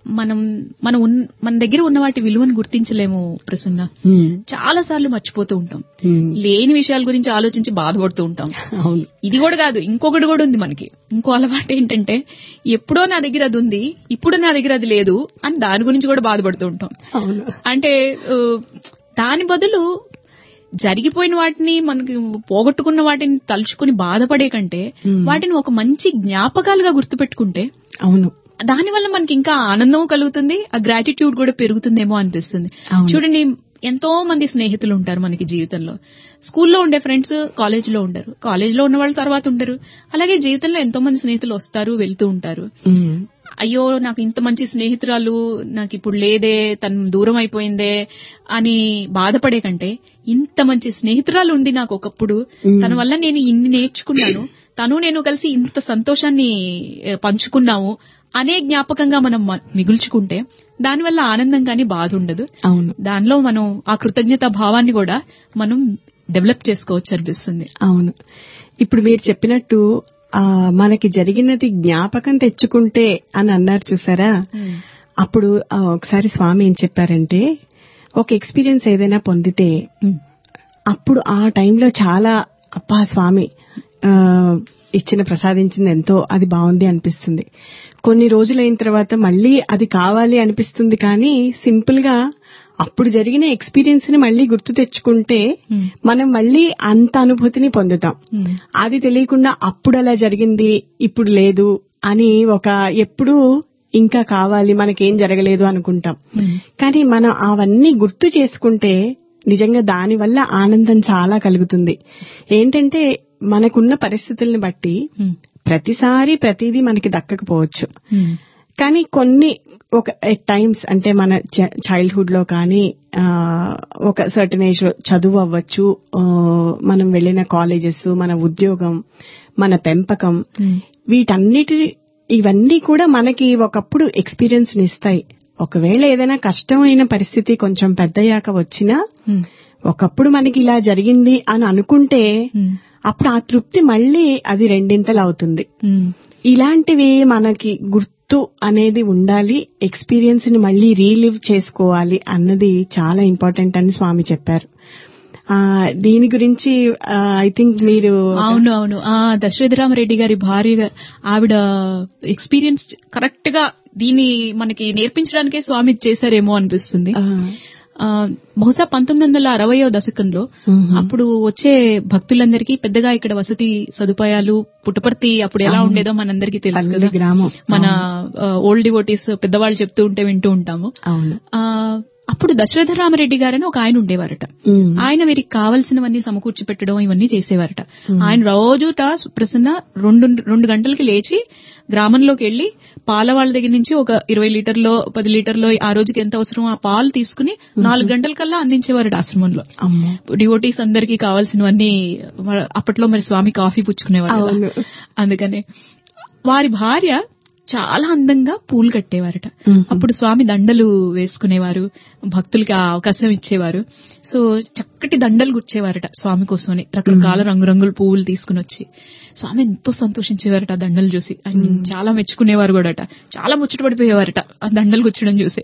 మనం మనం ఉన్న- మన దగ్గర ఉన్న వాటి విలువను గుర్తించలేము ప్రసన్న ఉమ్, చాలా సార్లు మర్చిపోతూ ఉంటాం ఉమ్, లేని విషయాల గురించి ఆలోచించి బాధపడుతూ ఉంటాం అవును ఇది కూడా కాదు ఇంకొకటి కూడా ఉంది మనకి ఇంకో అలవాటు ఏంటంటే ఎప్పుడో నా దగ్గర అది ఉంది ఇప్పుడు నా దగ్గర అది లేదు అని దాని గురించి కూడా బాధపడుతూ ఉంటాం అవును అంటే ఆ, దాని బదులు జరిగిపోయిన వాటిని మనకి పోగొట్టుకున్న వాటిని తలుచుకుని బాధపడే కంటే Hmm. వాటిని ఒక మంచి జ్ఞాపకాలుగా గుర్తుపెట్టుకుంటే అవును దానివల్ల మనకి ఇంకా ఆనందం కలుగుతుంది ఆ గ్రాటిట్యూడ్ కూడా పెరుగుతుందేమో అనిపిస్తుంది అవును. చూడండి ఎంతో మంది స్నేహితులు ఉంటారు మనకి జీవితంలో స్కూల్లో ఉండే ఫ్రెండ్స్ కాలేజ్ లో ఉండరు కాలేజ్ లో ఉన్న వాళ్ళు తర్వాత ఉంటారు అలాగే జీవితంలో ఎంతో మంది స్నేహితులు వస్తారు వెళ్తూ ఉంటారు ఉమ్, అయ్యో నాకు ఇంత మంచి స్నేహితురాలు నాకు ఇప్పుడు లేదే తను దూరం అయిపోయిందే అని బాధపడే కంటే ఇంత మంచి స్నేహితురాలు ఉంది నాకు ఒకప్పుడు తన వల్ల నేను ఇన్ని నేర్చుకున్నాను తను నేను కలిసి ఇంత సంతోషాన్ని ఏ, పంచుకున్నాము అనే జ్ఞాపకంగా మనం మ- మిగుల్చుకుంటే దానివల్ల ఆనందం కానీ బాధ ఉండదు అవును దానిలో మనం ఆ కృతజ్ఞత భావాన్ని కూడా మనం డెవలప్ చేసుకోవచ్చు అనిపిస్తుంది అవును ఇప్పుడు మీరు చెప్పినట్టు ఆ మనకి జరిగినది జ్ఞాపకం తెచ్చుకుంటే అని అన్నారు చూసారా అప్పుడు ఆ, ఒకసారి స్వామి ఏం చెప్పారంటే ఒక ఎక్స్పీరియన్స్ ఏదైనా పొందితే అప్పుడు ఆ టైంలో చాలా అప్పా స్వామి ఆ, ఇచ్చిన ప్రసాదించింది ఎంతో అది బాగుంది అనిపిస్తుంది కొన్ని రోజులైన తర్వాత మళ్ళీ అది కావాలి అనిపిస్తుంది కానీ సింపుల్ గా అప్పుడు జరిగిన ఎక్స్పీరియన్స్ ని మళ్ళీ గుర్తు తెచ్చుకుంటే Hmm. మనం మళ్ళీ అంత అనుభూతిని పొందుతాం అది తెలియకుండా అప్పుడు అలా జరిగింది ఇప్పుడు లేదు అని ఒక ఎప్పుడు ఇంకా కావాలి మనకేం జరగలేదు అనుకుంటాం కానీ మనం అవన్నీ గుర్తు చేసుకుంటే నిజంగా దాని వల్ల ఆనందం చాలా కలుగుతుంది ఏంటంటే మనకున్న పరిస్థితుల్ని బట్టి ప్రతిసారి ప్రతిదీ మనకి దక్కకపోవచ్చు కానీ కొన్ని ఒక ఎట్ టైమ్స్ అంటే మన చైల్డ్హుడ్ లో కానీ ఆ, ఒక సర్టన్ ఏజ్ లో చదువు అవ్వచ్చు ఆ, మనం వెళ్ళిన కాలేజెస్ మన ఉద్యోగం మన పెంపకం వీటన్నిటి ఇవన్నీ కూడా మనకి ఒకప్పుడు ఎక్స్పీరియన్స్ ఇస్తాయి ఒకవేళ ఏదైనా కష్టమైన పరిస్థితి కొంచెం పెద్దయ్యాక వచ్చినా ఒకప్పుడు మనకి ఇలా జరిగింది అని అనుకుంటే అప్పుడు ఆ తృప్తి మళ్ళీ అది రెండింతలు అవుతుంది ఇలాంటివి మనకి గుర్తు అనేది ఉండాలి ఎక్స్పీరియన్స్ ని మళ్ళీ రీలివ్ చేసుకోవాలి అన్నది చాలా ఇంపార్టెంట్ అని స్వామి చెప్పారు ఆ దీని గురించి ఐ థింక్ మీరు అవును అవును ఆ దశరథరామరెడ్డి గారి భార్య ఆవిడ ఎక్స్పీరియన్స్ కరెక్ట్ గా దీన్ని మనకి నేర్పించడానికే స్వామి చేశారేమో అనిపిస్తుంది ఆ, ఆ, బహుశా పంతొమ్మిది వందల అరవయో దశకంలో మ్మ్. అప్పుడు వచ్చే భక్తులందరికీ పెద్దగా ఇక్కడ వసతి సదుపాయాలు పుట్టపర్తి అప్పుడు ఎలా ఉండేదో మనందరికీ తెలుసు పల్లె కదా గ్రామం మన ఓల్డ్ డివోటీస్ పెద్దవాళ్ళు చెప్తూ ఉంటే వింటూ ఉంటాము అవును ఆ అప్పుడు దశరథ రామరెడ్డి గారని ఒక ఆయన ఉండేవారట ఉమ్, ఆయన వీరికి కావలసినవన్నీ సమకూర్చి పెట్టడం ఇవన్నీ చేసేవారట ఆయన రోజుట ప్రసన్న రెండు రెండు గంటలకి లేచి గ్రామంలోకి వెళ్లి పాల వాళ్ళ దగ్గర నుంచి ఒక ఇరవై లీటర్లో పది లీటర్లో ఆ రోజుకి ఎంత అవసరం ఆ పాలు తీసుకుని నాలుగు గంటల కల్లా అందించేవారట ఆశ్రమంలో అమ్మో డివోటీస్ అందరికీ కావాల్సినవన్నీ వా- అప్పట్లో మరి స్వామి కాఫీ పుచ్చుకునేవారు కదా. అవును. అందుకనే వారి భార్య చాలా అందంగా పూలు కట్టేవారట మ్మ్. అప్పుడు స్వామి దండలు వేసుకునేవారు భక్తులకి ఆ అవకాశం ఇచ్చేవారు సో చక్కటి దండలు గుచ్చేవారట స్వామి కోసమని రకరకాల రంగురంగుల పువ్వులు తీసుకుని వచ్చి స్వామి ఎంతో సంతోషించేవారట ఆ దండలు చూసి ఆయన చాలా మెచ్చుకునేవారు కూడాట చాలా ముచ్చట పడిపోయేవారట ఆ దండలు గుచ్చడం చూసి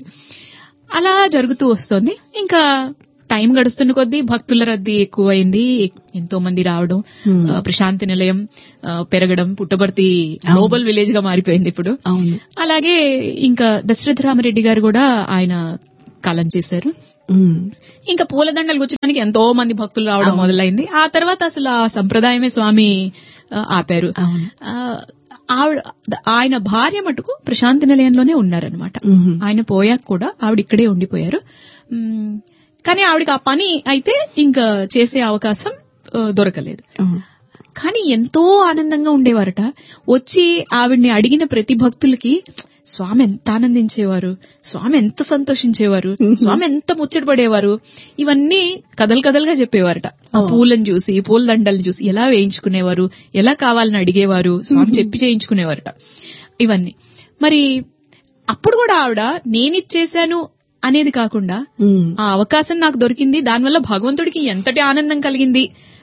అలా జరుగుతూ వస్తుంది ఇంకా టైం గడుస్తున్న కొద్దీ భక్తుల రద్దీ ఎక్కువైంది ఎంతో మంది రావడం ఆ, ప్రశాంతి నిలయం ఆ, పెరగడం పుట్టబర్తి గ్లోబల్ విలేజ్ గా మారిపోయింది ఇప్పుడు అవును అలాగే ఇంకా దశరథ రామరెడ్డి గారు కూడా ఆయన కాలం చేశారు ఉమ్, ఇంకా పూలదండలు గుచ్చడానికి ఎంతో మంది భక్తులు రావడం మొదలైంది ఆ తర్వాత అసలు ఆ సంప్రదాయమే స్వామి ఆ, ఆపారు అవును ఆ, ఆవిడ ఆయన భార్య మటుకు ప్రశాంతి నిలయంలోనే ఉన్నారనమాట ఉమ్, ఆయన పోయాక కూడా ఆవిడ ఇక్కడే ఉండిపోయారు మ్, కానీ ఆవిడకి ఆ పని అయితే ఇంకా చేసే అవకాశం ఆ, దొరకలేదు అవును. కానీ ఎంతో ఆనందంగా ఉండేవారట వచ్చి ఆవిడ్ని అడిగిన ప్రతి భక్తులకి స్వామి ఎంత ఆనందించేవారు స్వామి ఎంత సంతోషించేవారు స్వామి ఎంత ముచ్చటపడేవారు ఇవన్నీ కథలు కథలుగా చెప్పేవారట ఆ పూలను చూసి పూల దండలను చూసి ఎలా వేయించుకునేవారు ఎలా కావాలని అడిగేవారు స్వామి చెప్పి చేయించుకునేవారట ఇవన్నీ మరి అప్పుడు కూడా ఆవిడ నేనిచ్చేశాను అనేది కాకుండా ఉమ్, ఆ అవకాశం నాకు దొరికింది దానివల్ల భగవంతుడికి ఎంతటి ఆనందం కలిగింది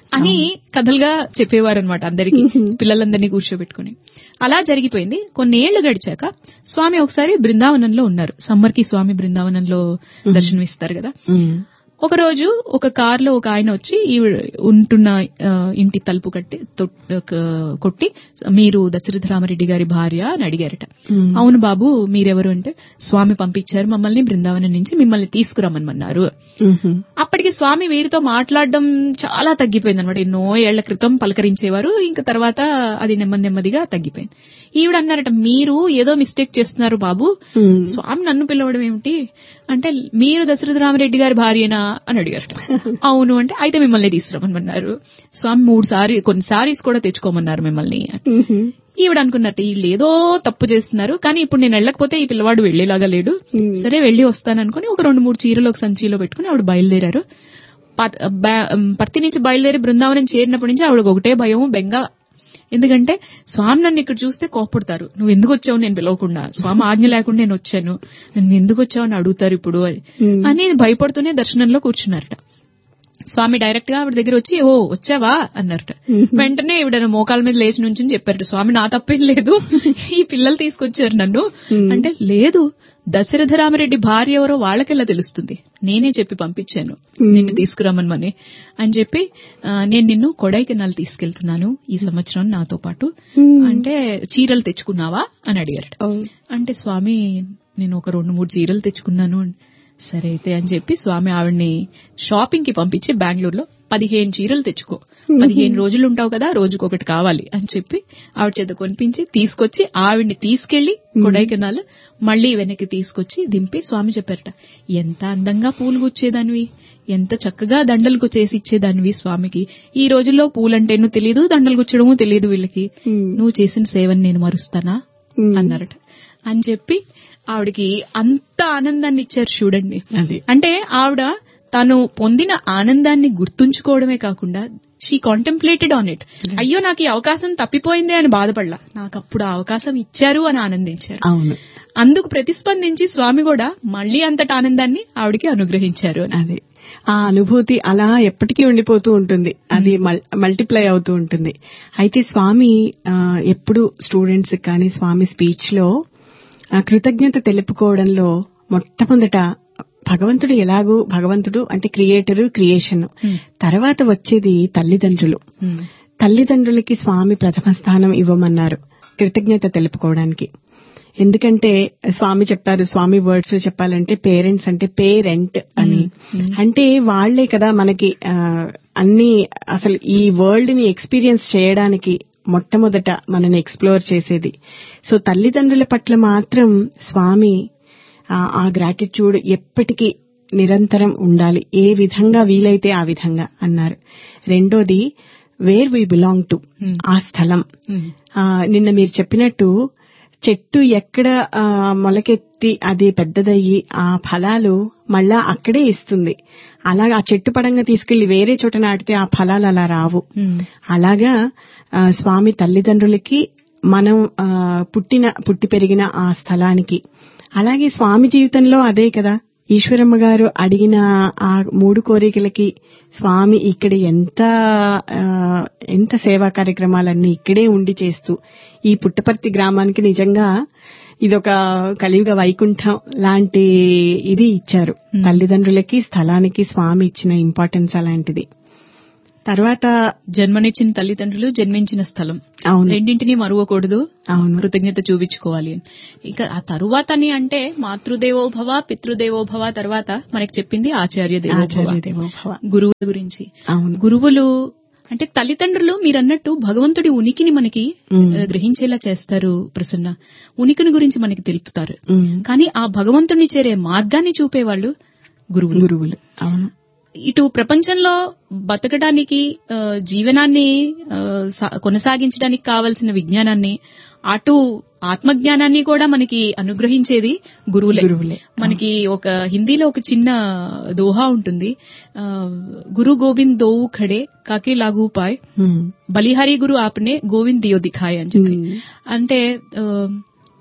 అని కథలుగా చెప్పేవారు అనమాట అందరికి పిల్లలందరినీ కూర్చోబెట్టుకుని అలా జరిగిపోయింది కొన్నేళ్లు గడిచాక స్వామి ఒకసారి బృందావనంలో ఉన్నారు సమ్మర్ కి స్వామి బృందావనంలో దర్శనమిస్తారు కదా ఉమ్, ఒక రోజు ఒక కారులో ఒక ఆయన వచ్చి ఈవిడ ఉంటున్న ఆ, ఇంటి తలుపు కట్టి తొట్- ఒక- కొట్టి మీరు దశరథ రామరెడ్డి గారి భార్య అని అడిగారట ఉమ్, అవును బాబు మీరెవరు అంటే స్వామి పంపించారు మమ్మల్ని బృందావనం నుంచి మిమ్మల్ని తీసుకురమ్మన్నారు ఉమ్, అప్పటికి స్వామి వీరితో మాట్లాడడం చాలా తగ్గిపోయింది అనమాట ఎన్నో ఏళ్ల క్రితం పలకరించేవారు ఇంకా తర్వాత అది నెమ్మది నెమ్మదిగా తగ్గిపోయింది ఈవిడ అన్నారట మీరు ఏదో మిస్టేక్ చేస్తున్నారు బాబు ఉమ్, స్వామి నన్ను పిలవడం ఏమిటి అంటే మీరు దశరథ రామరెడ్డి గారి భార్యనా అని అడిగారు అవును అంటే అయితే మిమ్మల్ని తీసుకురమ్మన్నారు స్వామి మూడు సారి కొన్ని సారీస్ కూడా తెచ్చుకోమన్నారు మిమ్మల్ని ఉమ్, ఈవిడ అనుకున్నట్టు వీళ్ళు ఏదో తప్పు చేస్తున్నారు కానీ ఇప్పుడు నేను వెళ్ళకపోతే ఈ పిల్లవాడు వెళ్లేలాగా లేడు Hmm. సరే వెళ్లి వస్తాననుకుని ఒక రెండు మూడు చీరలు ఒక సంచిలో పెట్టుకుని ఆవిడ బయలుదేరారు ప- బా- పర్తి నుంచి బయలుదేరి బృందావనం చేరినప్పటి నుంచి ఆవిడకు ఒకటే భయం బెంగ ఎందుకంటే స్వామి నన్ను ఇక్కడ చూస్తే కోపడతారు నువ్వు ఎందుకు వచ్చావు నేను పిలవకుండా స్వామి ఆజ్ఞ లేకుండా నేను వచ్చాను నన్ను ఎందుకు వచ్చావు అని అడుగుతారు ఇప్పుడు అని Hmm. అని భయపడుతూనే దర్శనంలో కూర్చున్నారట స్వామి డైరెక్ట్ గా ఆవిడ దగ్గర వచ్చి ఓ వచ్చావా అన్నారట వెంటనే ఈవిడ మోకాల మీద లేచి నుంచి చెప్పారట స్వామి నా తప్పేం లేదు ఈ పిల్లలు తీసుకొచ్చారు నన్ను అంటే లేదు దశరథ రామరెడ్డి భార్య ఎవరో వాళ్ళకెలా తెలుస్తుంది నేనే చెప్పి పంపించాను నిన్ను తీసుకురమ్మని అని చెప్పి ఆ, నేను నిన్ను కొడైకెనాల్ తీసుకెళ్తున్నాను ఈ సంవత్సరం నాతో పాటు అంటే చీరలు తెచ్చుకున్నావా అని అడిగారట ఓ, అంటే స్వామి నేను ఒక రెండు మూడు చీరలు తెచ్చుకున్నాను సరే అయితే అని చెప్పి స్వామి ఆవిడ్ని షాపింగ్ కి పంపించి బెంగళూరులో పదిహేను చీరలు తెచ్చుకో పదిహేను రోజులు ఉంటావు కదా రోజుకు ఒకటి కావాలి అని చెప్పి ఆవిడ చేత కొనిపించి తీసుకొచ్చి ఆవిడ్ని తీసుకెళ్లి కొడైకెనాల్ మళ్ళీ వెనక్కి తీసుకొచ్చి దింపి స్వామి చెప్పారట ఎంత అందంగా పూలు గుచ్చేదానివి ఎంత చక్కగా దండలు చేసి ఇచ్చేదానివి స్వామికి ఈ రోజుల్లో పూలంటేనూ తెలియదు దండలు గుచ్చడము తెలియదు వీళ్ళకి ఉమ్, నువ్వు చేసిన సేవని నేను మరుస్తానా ఉమ్, అన్నారట అని చెప్పి ఆవిడకి అంత ఆనందాన్ని ఇచ్చారు చూడండి అది అంటే ఆవిడ తాను పొందిన ఆనందాన్ని గుర్తుంచుకోవడమే కాకుండా షీ కాంటెంప్లేటెడ్ ఆన్ ఇట్ అయ్యో నాకు ఈ అవకాశం తప్పిపోయిందే అని బాధపడలా నాకు అప్పుడు ఆ అవకాశం ఇచ్చారు అని ఆనందించారు అవును అందుకు ప్రతిస్పందించి స్వామి కూడా మళ్ళీ అంతటి ఆనందాన్ని ఆవిడకి అనుగ్రహించారు అని. అది ఆ అనుభూతి అలా ఎప్పటికీ ఉండిపోతూ ఉంటుంది అది మల్టిప్లై అవుతూ ఉంటుంది అయితే స్వామి ఆ, ఎప్పుడు స్టూడెంట్స్ కానీ స్వామి స్పీచ్ లో ఆ, కృతజ్ఞత తెలుపుకోవడంలో మొట్టమొదట భగవంతుడు ఎలాగూ భగవంతుడు అంటే క్రియేటరు క్రియేషన్ Hmm. తర్వాత వచ్చేది తల్లిదండ్రులు Hmm. తల్లిదండ్రులకి స్వామి ప్రథమ స్థానం ఇవ్వమన్నారు కృతజ్ఞత తెలుపుకోవడానికి ఎందుకంటే స్వామి చెప్పారు స్వామి వర్డ్స్ లో చెప్పాలంటే పేరెంట్స్ అంటే పేరెంట్ అని అంటే వాళ్లే కదా మనకి ఆ, అన్ని అసలు ఈ వరల్డ్ ని ఎక్స్పీరియన్స్ చేయడానికి మొట్టమొదట మనని ఎక్స్ప్లోర్ చేసేది సో తల్లిదండ్రుల పట్ల మాత్రం స్వామి ఆ, ఆ గ్రాటిట్యూడ్ ఎప్పటికీ నిరంతరం ఉండాలి ఏ విధంగా వీలైతే ఆ విధంగా అన్నారు రెండోది వేర్ వి బిలాంగ్ టు ఆ స్థలం Hmm. ఆ, నిన్న మీరు చెప్పినట్టు చెట్టు ఎక్కడ ఆ, మొలకెత్తి అది పెద్దదయ్యి ఆ ఫలాలు మళ్ళా అక్కడే ఇస్తుంది అలా ఆ చెట్టు పడంగా తీసుకెళ్లి వేరే చోట నాటితే ఆ ఫలాలు అలా రావు Hmm. అలాగా ఆ, స్వామి తల్లిదండ్రులకి మనం ఆ, పుట్టిన పుట్టి పెరిగిన ఆ స్థలానికి అలాగే స్వామి జీవితంలో అదే కదా ఈశ్వరమ్మ గారు అడిగిన ఆ మూడు కోరికలకి స్వామి ఇక్కడ ఎంత ఆ, ఎంత సేవా కార్యక్రమాలన్నీ ఇక్కడే ఉండి చేస్తూ ఈ పుట్టపర్తి గ్రామానికి నిజంగా ఇదొక కలియుగ వైకుంఠం లాంటి ఇది ఇచ్చారు తల్లిదండ్రులకి స్థలానికి స్వామి ఇచ్చిన ఇంపార్టెన్స్ అలాంటిది తర్వాత జన్మనిచ్చిన తల్లిదండ్రులు జన్మించిన స్థలం అవును రెండింటినీ మరువకూడదు అవును కృతజ్ఞత చూపించుకోవాలి అని. ఇక ఆ తరువాతని అంటే మాతృదేవోభవ పితృదేవోభవ తర్వాత మనకి చెప్పింది ఆచార్య దేవోభవ ఆచార్య దేవోభవ గురువుల గురించి అవును గురువులు అంటే తల్లిదండ్రులు మీరన్నట్టు భగవంతుడి ఉనికిని మనకి ఉమ్. ఆ, గ్రహించేలా చేస్తారు ప్రసన్న ఉనికిని గురించి మనకి తెలుపుతారు ఉమ్. కానీ ఆ భగవంతుడిని చేరే మార్గాన్ని చూపేవాళ్ళు గురువులు గురువులు అవును ఇటు ప్రపంచంలో బతకడానికి ఆ, జీవనాన్ని ఆ, సా- కొనసాగించడానికి కావలసిన విజ్ఞానాన్ని అటు ఆత్మజ్ఞానాన్ని కూడా మనకి అనుగ్రహించేది గురువులే గురువులే మనకి ఒక హిందీలో ఒక చిన్న దోహా ఉంటుంది ఆ, గురు గోవింద్ దోవు ఖడే కాకి లాగు పాయ్ ఉమ్. బలిహారీ గురు ఆప్నే గోవింద్ దియో దిఖాయ్ అని చెప్పి ఉమ్. అంటే ఆ,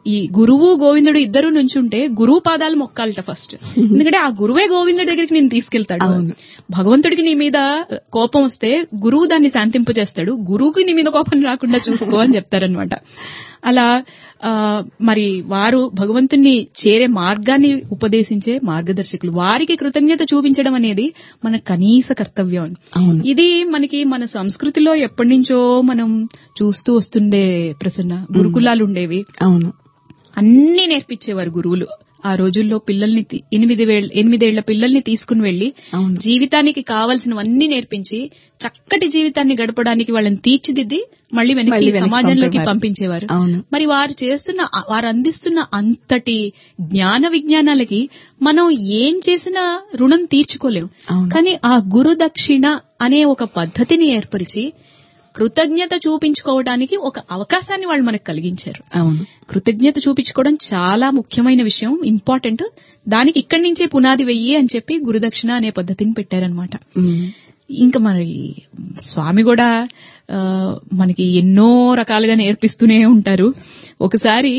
ఈ గురువు గోవిందుడు ఇద్దరు నుంచుంటే గురువు పాదాలు మొక్కాలట ఫస్ట్ ఎందుకంటే ఆ గురువే గోవిందుడి దగ్గరికి నేను తీసుకెళ్తాడు అవును. భగవంతుడికి నీ మీద కోపం వస్తే గురువు దాన్ని శాంతింపజేస్తాడు గురువుకి నీ మీద కోపం రాకుండా చూసుకో అని చెప్తారనమాట అలా ఆ, మరి వారు భగవంతుణ్ణి చేరే మార్గాన్ని ఉపదేశించే మార్గదర్శకులు వారికి కృతజ్ఞత చూపించడం అనేది మన కనీస కర్తవ్యం అవును ఇది మనకి మన సంస్కృతిలో ఎప్పటి నుంచో మనం చూస్తూ వస్తుండే ప్రసన్న గురుకులాలు ఉండేవి అవును అన్ని నేర్పించేవారు గురువులు ఆ రోజుల్లో పిల్లల్ని తీ- ఎనిమిది వేళ ఎనిమిదేళ్ల పిల్లల్ని తీసుకుని వెళ్లి అవును. జీవితానికి కావలసినవన్నీ నేర్పించి చక్కటి జీవితాన్ని గడపడానికి వాళ్ళని తీర్చిదిద్ది మళ్ళీ వెనక్కి మళ్ళీ వెనక్కి సమాజంలోకి పంపేవారు. పంపించేవారు అవును. మరి వారు చేస్తున్న వారు అందిస్తున్న అంతటి జ్ఞాన విజ్ఞానాలకి మనం ఏం చేసినా రుణం తీర్చుకోలేం అవును. కానీ ఆ గురు దక్షిణ అనే ఒక పద్ధతిని ఏర్పరిచి కృతజ్ఞత చూపించుకోవడానికి ఒక అవకాశాన్ని వాళ్ళు మనకు కలిగించారు అవును కృతజ్ఞత చూపించుకోవడం చాలా ముఖ్యమైన విషయం ఇంపార్టెంట్ దానికి ఇక్కడి నుంచే పునాది వెయ్యి అని చెప్పి గురుదక్షిణ అనే పద్ధతిని పెట్టారనమాట ఉమ్. ఇంకా మరి స్వామి కూడా ఆ, మనకి ఎన్నో రకాలుగా నేర్పిస్తూనే ఉంటారు ఒకసారి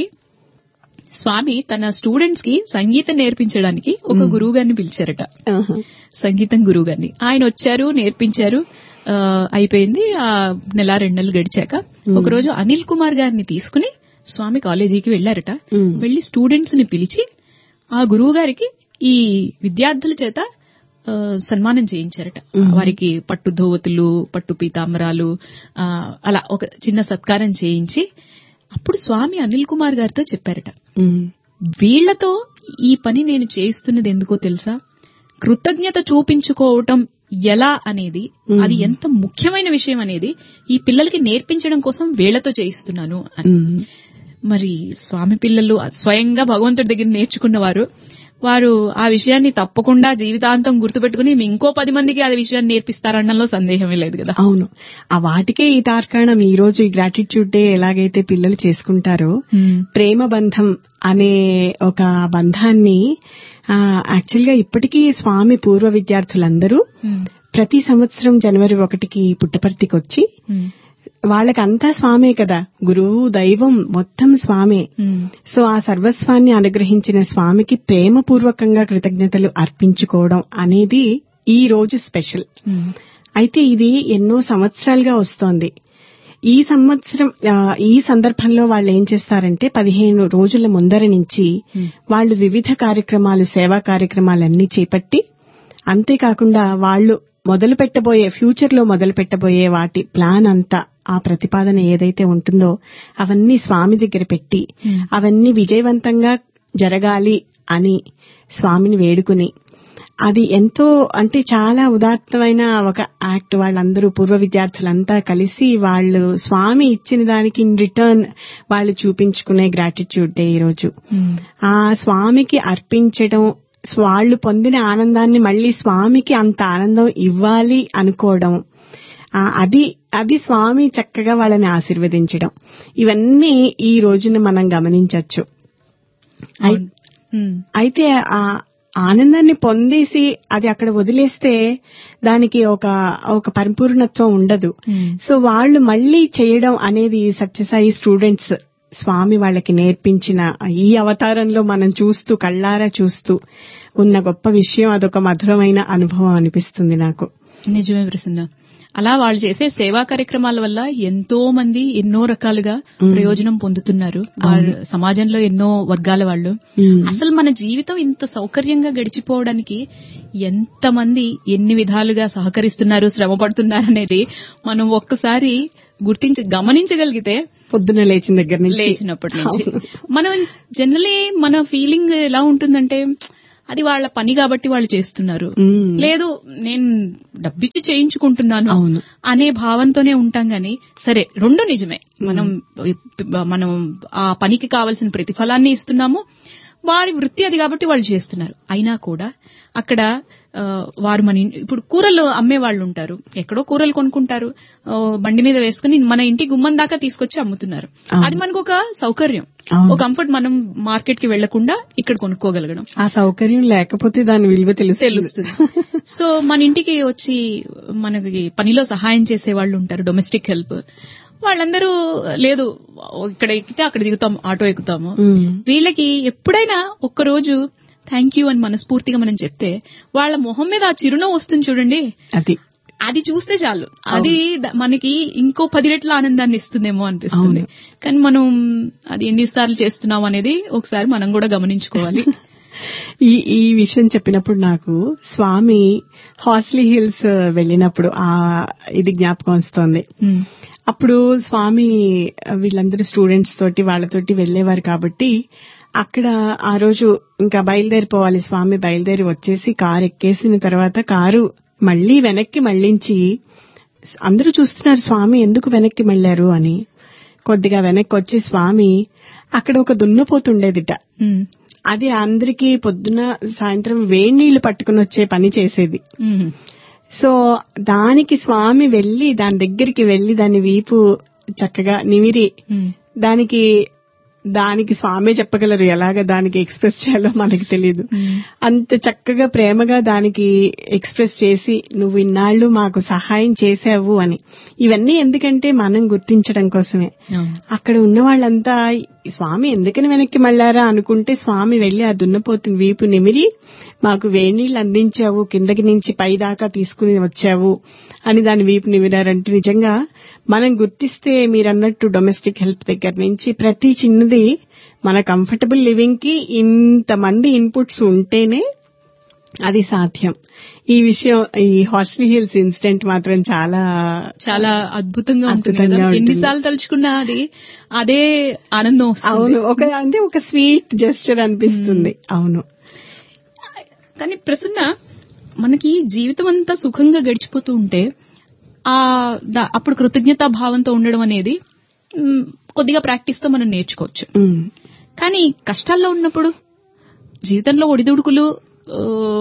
స్వామి తన స్టూడెంట్స్ కి సంగీతం నేర్పించడానికి ఒక గురువు గారిని పిలిచారట ఆహా. సంగీతం గురువు గారిని ఆయన వచ్చారు నేర్పించారు ఆ, అయిపోయింది ఆ నెల రెండు నెలలు గడిచాక ఒకరోజు అనిల్ కుమార్ గారిని తీసుకుని స్వామి కాలేజీకి వెళ్లారట మ్మ్. వెళ్లి స్టూడెంట్స్ ని పిలిచి ఆ గురువు గారికి ఈ విద్యార్థుల చేత ఆ, సన్మానం చేయించారట వారికి పట్టు ధోవతులు పట్టు పీతాంబరాలు ఆ, అలా ఒక చిన్న సత్కారం చేయించి అప్పుడు స్వామి అనిల్ కుమార్ గారితో చెప్పారట ఉమ్. వీళ్లతో ఈ పని నేను చేస్తున్నది ఎందుకో తెలుసా కృతజ్ఞత చూపించుకోవటం ఎలా అనేది అది ఎంత ముఖ్యమైన విషయం అనేది ఈ పిల్లలకి నేర్పించడం కోసం వీళ్లతో చేయిస్తున్నాను అని ఉమ్. మరి స్వామి పిల్లలు స్వయంగా భగవంతుడి దగ్గర నేర్చుకున్నవారు వారు ఆ విషయాన్ని తప్పకుండా జీవితాంతం గుర్తుపెట్టుకుని ఇంకో పది మందికి ఆ విషయాన్ని నేర్పిస్తారనడంలో సందేహమే లేదు కదా అవును ఆ వాటికే ఈ తార్కాణం ఈ రోజు ఈ గ్రాటిట్యూడ్ డే ఎలాగైతే పిల్లలు చేసుకుంటారో ప్రేమ బంధం అనే ఒక బంధాన్ని యాక్చువల్ గా ఇప్పటికీ స్వామి పూర్వ విద్యార్థులందరూ ప్రతి సంవత్సరం జనవరి ఒకటికి పుట్టపర్తికి వచ్చి వాళ్ళకంతా స్వామే కదా గురువు దైవం మొత్తం స్వామే సో ఆ సర్వస్వాన్ని అనుగ్రహించిన స్వామికి ప్రేమపూర్వకంగా కృతజ్ఞతలు అర్పించుకోవడం అనేది ఈ రోజు స్పెషల్ అయితే ఇది ఎన్నో సంవత్సరాలుగా వస్తోంది ఈ సంవత్సరం ఆ, ఈ సందర్భంలో వాళ్ళు ఏం చేస్తారంటే పదిహేను రోజుల ముందర నుంచి వాళ్ళు వివిధ కార్యక్రమాలు సేవా కార్యక్రమాలన్నీ చేపట్టి అంతేకాకుండా వాళ్ళు మొదలు పెట్టబోయే ఫ్యూచర్ లో మొదలు పెట్టబోయే వాటి ప్లాన్ అంతా ఆ ప్రతిపాదన ఏదైతే ఉంటుందో అవన్నీ స్వామి దగ్గర పెట్టి అవన్నీ విజయవంతంగా జరగాలి అని స్వామిని వేడుకుని అది ఎంతో అంటే చాలా ఉదాత్తమైన ఒక యాక్ట్ వాళ్ళందరూ పూర్వ విద్యార్థులంతా కలిసి వాళ్ళు స్వామి ఇచ్చిన దానికి ఇన్ రిటర్న్ వాళ్ళు చూపించుకునే గ్రాటిట్యూడ్ డే ఈరోజు ఆ స్వామికి అర్పించడం వాళ్ళు పొందిన ఆనందాన్ని మళ్ళీ స్వామికి అంత ఆనందం ఇవ్వాలి అనుకోవడం ఆ, అది అది స్వామి చక్కగా వాళ్ళని ఆశీర్వదించడం ఇవన్నీ ఈ రోజున మనం గమనించవచ్చు అయి- అయితే ఆ ఆనందాన్ని పొందేసి అది అక్కడ వదిలేస్తే దానికి ఒక ఒక పరిపూర్ణత్వం ఉండదు సో వాళ్ళు మళ్ళీ చేయడం అనేది సత్యసాయి స్టూడెంట్స్ స్వామి వాళ్ళకి నేర్పించిన ఈ అవతారంలో మనం చూస్తూ కళ్ళారా చూస్తూ ఉన్న గొప్ప విషయం అదొక మధురమైన అనుభవం అనిపిస్తుంది నాకు నిజమే ప్రసన్న అలా వాళ్ళు చేసే సేవా కార్యక్రమాల వల్ల ఎంతో మంది ఎన్నో రకాలుగా ప్రయోజనం పొందుతున్నారు వారు సమాజంలో ఎన్నో వర్గాల వాళ్ళు అసలు మన జీవితం ఇంత సౌకర్యంగా గడిచిపోవడానికి ఎంతమంది ఎన్ని విధాలుగా సహకరిస్తున్నారు శ్రమ పడుతున్నారు అనేది మనం ఒక్కసారి గుర్తించి గమనించగలిగితే పొద్దున లేచిన దగ్గర నుంచి లేచినప్పటి నుంచి మనం జనరలీ మన ఫీలింగ్ ఎలా ఉంటుందంటే అది వాళ్ళ పని కాబట్టి వాళ్ళు చేస్తున్నారు మ్మ్. లేదు నేను డబ్బిచ్చి చేయించుకుంటున్నాను అవును. అనే భావంతోనే ఉంటాం గాని సరే రెండు నిజమే మనం మనం ఆ పనికి కావలసిన ప్రతిఫలాన్ని ఇస్తున్నాము వారి వృత్తి అది కాబట్టి వాళ్ళు చేస్తున్నారు అయినా కూడా అక్కడ ఆ, వారు మన ఇన్- ఇప్పుడు కూరలు అమ్మే వాళ్ళు ఉంటారు ఎక్కడో కూరలు కొనుక్కుంటారు ఆ, బండి మీద వేసుకుని మన ఇంటి గుమ్మం దాకా తీసుకొచ్చి అమ్ముతున్నారు అది మనకు ఒక సౌకర్యం అవును. ఒక కంఫర్ట్ మనం మార్కెట్ కి వెళ్లకుండా ఇక్కడ కొనుక్కోగలగడం ఆ సౌకర్యం లేకపోతే దాని విలువ తెలుసు తెలుస్తుంది సో మన ఇంటికి వచ్చి మనకి పనిలో సహాయం చేసే వాళ్ళు ఉంటారు డొమెస్టిక్ హెల్ప్ వాళ్ళందరూ లేదు ఇక్కడ ఎక్కితే అక్కడ దిగుతాం ఆటో ఎక్కుతాము ఉమ్. వీళ్ళకి ఎప్పుడైనా ఒక్కరోజు థ్యాంక్ యూ అని మనస్ఫూర్తిగా మనం చెప్తే వాళ్ళ మొహం మీద ఆ చిరునవ్వు వస్తుంది చూడండి అది అది చూస్తే చాలు అది ద- మనకి ఇంకో పది రెట్ల ఆనందాన్ని ఇస్తుందేమో అనిపిస్తుంది కానీ మనం అది ఎన్నిసార్లు చేస్తున్నాం అనేది ఒకసారి మనం కూడా గమనించుకోవాలి ఈ ఈ విషయం చెప్పినప్పుడు నాకు స్వామి హార్స్లీ హిల్స్ వెళ్ళినప్పుడు ఆ ఇది జ్ఞాపకం వస్తోంది ఉమ్, అప్పుడు స్వామి వీళ్ళందరూ స్టూడెంట్స్ తోటి వాళ్ళతోటి వెళ్లేవారు కాబట్టి అక్కడ ఆ రోజు ఇంకా బయలుదేరిపోవాలి స్వామి బయలుదేరి వచ్చేసి కారు ఎక్కేసిన తర్వాత కారు మళ్లీ వెనక్కి మళ్లించి అందరూ చూస్తున్నారు స్వామి ఎందుకు వెనక్కి మళ్ళారు అని కొద్దిగా వెనక్కి వచ్చి స్వామి అక్కడ ఒక దున్నపోతుండేదిట ఉమ్, అది అందరికీ పొద్దున సాయంత్రం వేడి నీళ్లు పట్టుకుని వచ్చే పని చేసేది ఉమ్, సో దానికి స్వామి వెళ్లి దాని దగ్గరికి వెళ్లి దాని వీపు చక్కగా నిమిరి ఉమ్, దానికి దానికి స్వామి చెప్పగలరు ఎలాగ దానికి ఎక్స్ప్రెస్ చేయాలో మనకి తెలియదు ఉమ్. అంత చక్కగా ప్రేమగా దానికి ఎక్స్ప్రెస్ చేసి నువ్వు ఇన్నాళ్లు మాకు సహాయం చేసావు అని ఇవన్నీ ఎందుకంటే మనం గుర్తించడం కోసమే అవును. అక్కడ ఉన్న వాళ్ళంతా స్వామి ఎందుకని వెనక్కి మళ్ళారా అనుకుంటే స్వామి వెళ్లి ఆ దున్నపోతుని వీపు నిమిరి మాకు వేణీళ్లు అందించావు కిందకి నుంచి పై దాకా తీసుకుని వచ్చావు అని దాని వీపు నిమిరారంటే నిజంగా మనం గుర్తిస్తే మీరన్నట్టు డొమెస్టిక్ హెల్ప్ దగ్గర నుంచి ప్రతి చిన్నది మన కంఫర్టబుల్ లివింగ్ కి ఇంతమంది ఇన్పుట్స్ ఉంటేనే అది సాధ్యం ఈ విషయం ఈ హార్స్లీ హిల్స్ ఇన్సిడెంట్ మాత్రం చాలా చాలా అద్భుతంగా ఉంటుంది అద్భుతంగా కదా ఉంటుంది. ఎన్నిసార్లు తలుచుకున్నా అది అదే ఆనందం వస్తుంది అవును ఒక అంటే ఒక స్వీట్ జెస్చర్ అనిపిస్తుంది అవును కానీ ప్రసన్న మనకి జీవితం అంతా సుఖంగా గడిచిపోతూ ఉంటే ఆ దా- అప్పుడు కృతజ్ఞతా భావంతో ఉండడం అనేది మ్, కొద్దిగా ప్రాక్టీస్ తో మనం నేర్చుకోవచ్చు ఉమ్, కానీ కష్టాల్లో ఉన్నప్పుడు జీవితంలో ఒడిదుడుకులు ఆ,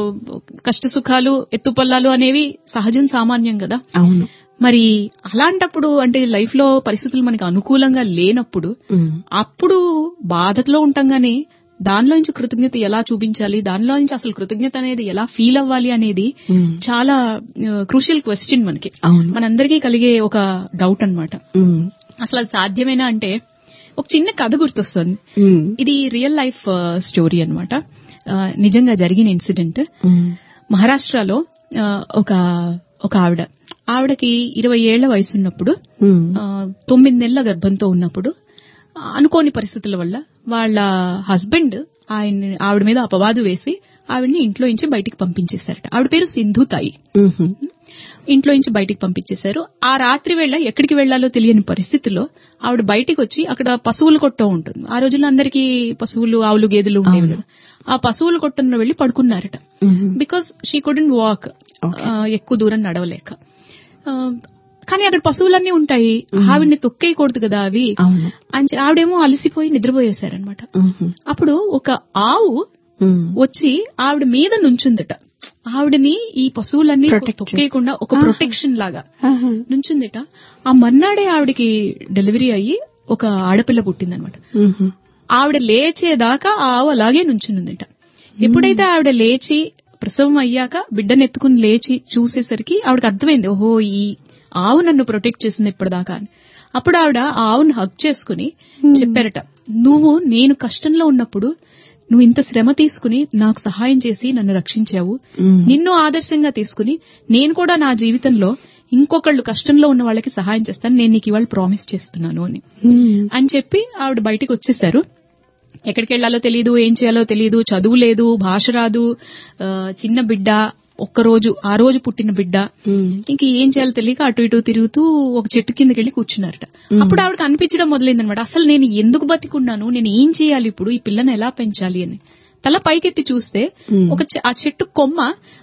కష్ట సుఖాలు ఎత్తుపల్లాలు అనేవి సహజం సామాన్యం కదా అవును మరి అలాంటప్పుడు అంటే లైఫ్ లో పరిస్థితులు మనకి అనుకూలంగా లేనప్పుడు ఉమ్, అప్పుడు బాధలో ఉంటాం గానీ దానిలో నుంచి కృతజ్ఞత ఎలా చూపించాలి దానిలో నుంచి అసలు కృతజ్ఞత అనేది ఎలా ఫీల్ అవ్వాలి అనేది ఉమ్, చాలా క్రూషియల్ క్వశ్చన్ మనకి అవును మనందరికీ కలిగే ఒక డౌట్ అన్నమాట ఉమ్, అసలు అది సాధ్యమేనా అంటే ఒక చిన్న కథ గుర్తొస్తుంది ఉమ్, ఇది రియల్ లైఫ్ స్టోరీ అన్నమాట ఆ, నిజంగా జరిగిన ఇన్సిడెంట్ ఉమ్, మహారాష్ట్రలో ఆ, ఒక ఒక ఆవిడ ఆవిడకి ఇరవై ఏళ్ల వయసు ఉన్నప్పుడు ఉమ్, ఆ, తొమ్మిది నెలల గర్భంతో ఉన్నప్పుడు ఆ, అనుకోని పరిస్థితుల వల్ల వాళ్ళ హస్బెండ్ ఆయన ఆవిడ మీద అపవాదు వేసి ఆవిడని ఇంట్లో నుంచి బయటికి పంపించేశారట ఆవిడ పేరు సింధు తాయి ఉమ్, ఇంట్లో నుంచి బయటికి పంపించేశారు ఆ రాత్రి వేళ ఎక్కడికి వెళ్లాలో తెలియని పరిస్థితిలో ఆవిడ బయటికి వచ్చి అక్కడ పశువుల కొట్టం ఉంటుంది ఆ రోజుల్లో అందరికీ పశువులు ఆవులు గేదెలు ఉండేవి కదా ఆ పశువుల కొట్టంలో వెళ్లి పడుకున్నారట um, because she couldn't walk Okay. ఎక్కువ దూరం నడవలేక ఆ, కానీ అక్కడ పశువులన్నీ ఉంటాయి ఆవిడ్ని తొక్కేయకూడదు కదా అవి అవును అని చె- ఆవిడేమో అలసిపోయి నిద్రపోయేశారనమాట ఉమ్, అప్పుడు ఒక ఆవు ఉమ్, వచ్చి ఆవిడ మీద నుంచుందట ఆవిడని ఈ పశువులన్నీ Protect తొక్కేయకుండా ఒక ప్రొటెక్షన్ లాగా ఆహా, నుంచుందట ఆ మర్నాడే ఆవిడకి డెలివరీ అయ్యి ఒక ఆడపిల్ల పుట్టిందనమాట ఉమ్, ఆవిడ లేచేదాకా ఆ ఆవు అలాగే నుంచునుందట ఎప్పుడైతే ఆవిడ లేచి ప్రసవం అయ్యాక బిడ్డను ఎత్తుకుని లేచి చూసేసరికి ఆవిడకి అర్థమైంది ఓహో ఈ ఆవు నన్ను ప్రొటెక్ట్ చేసింది ఇప్పటిదాకా అని అప్పుడు ఆవిడ ఆ ఆవును హక్ చేసుకుని చెప్పారట నువ్వు నేను కష్టంలో ఉన్నప్పుడు నువ్వు ఇంత శ్రమ తీసుకుని నాకు సహాయం చేసి నన్ను రక్షించావు ఉమ్, నిన్ను ఆదర్శంగా తీసుకుని నేను కూడా నా జీవితంలో ఇంకొకళ్ళు కష్టంలో ఉన్న వాళ్ళకి సహాయం చేస్తాను నేను నీకు ఇవాళ ప్రామిస్ చేస్తున్నాను అని ఉమ్, అని చెప్పి ఆవిడ బయటికి వచ్చేసారు ఎక్కడికి వెళ్లాలో తెలియదు ఏం చేయాలో తెలియదు చదువు లేదు భాష రాదు ఆ, చిన్న బిడ్డ ఒక్కరోజు ఆ రోజు పుట్టిన బిడ్డ ఉమ్, ఇంక ఏం చేయాలో తెలియక అటు ఇటు తిరుగుతూ ఒక చెట్టు కిందకి వెళ్లి కూర్చున్నారట అప్పుడు ఆవిడకి అనిపించడం మొదలైందనమాట అసలు నేను ఎందుకు బతికున్నాను నేను ఏం చేయాలి ఇప్పుడు ఈ పిల్లని ఎలా పెంచాలి అని తల పైకెత్తి చూస్తే Hmm. ఒక చె- ఆ చెట్టు కొమ్మ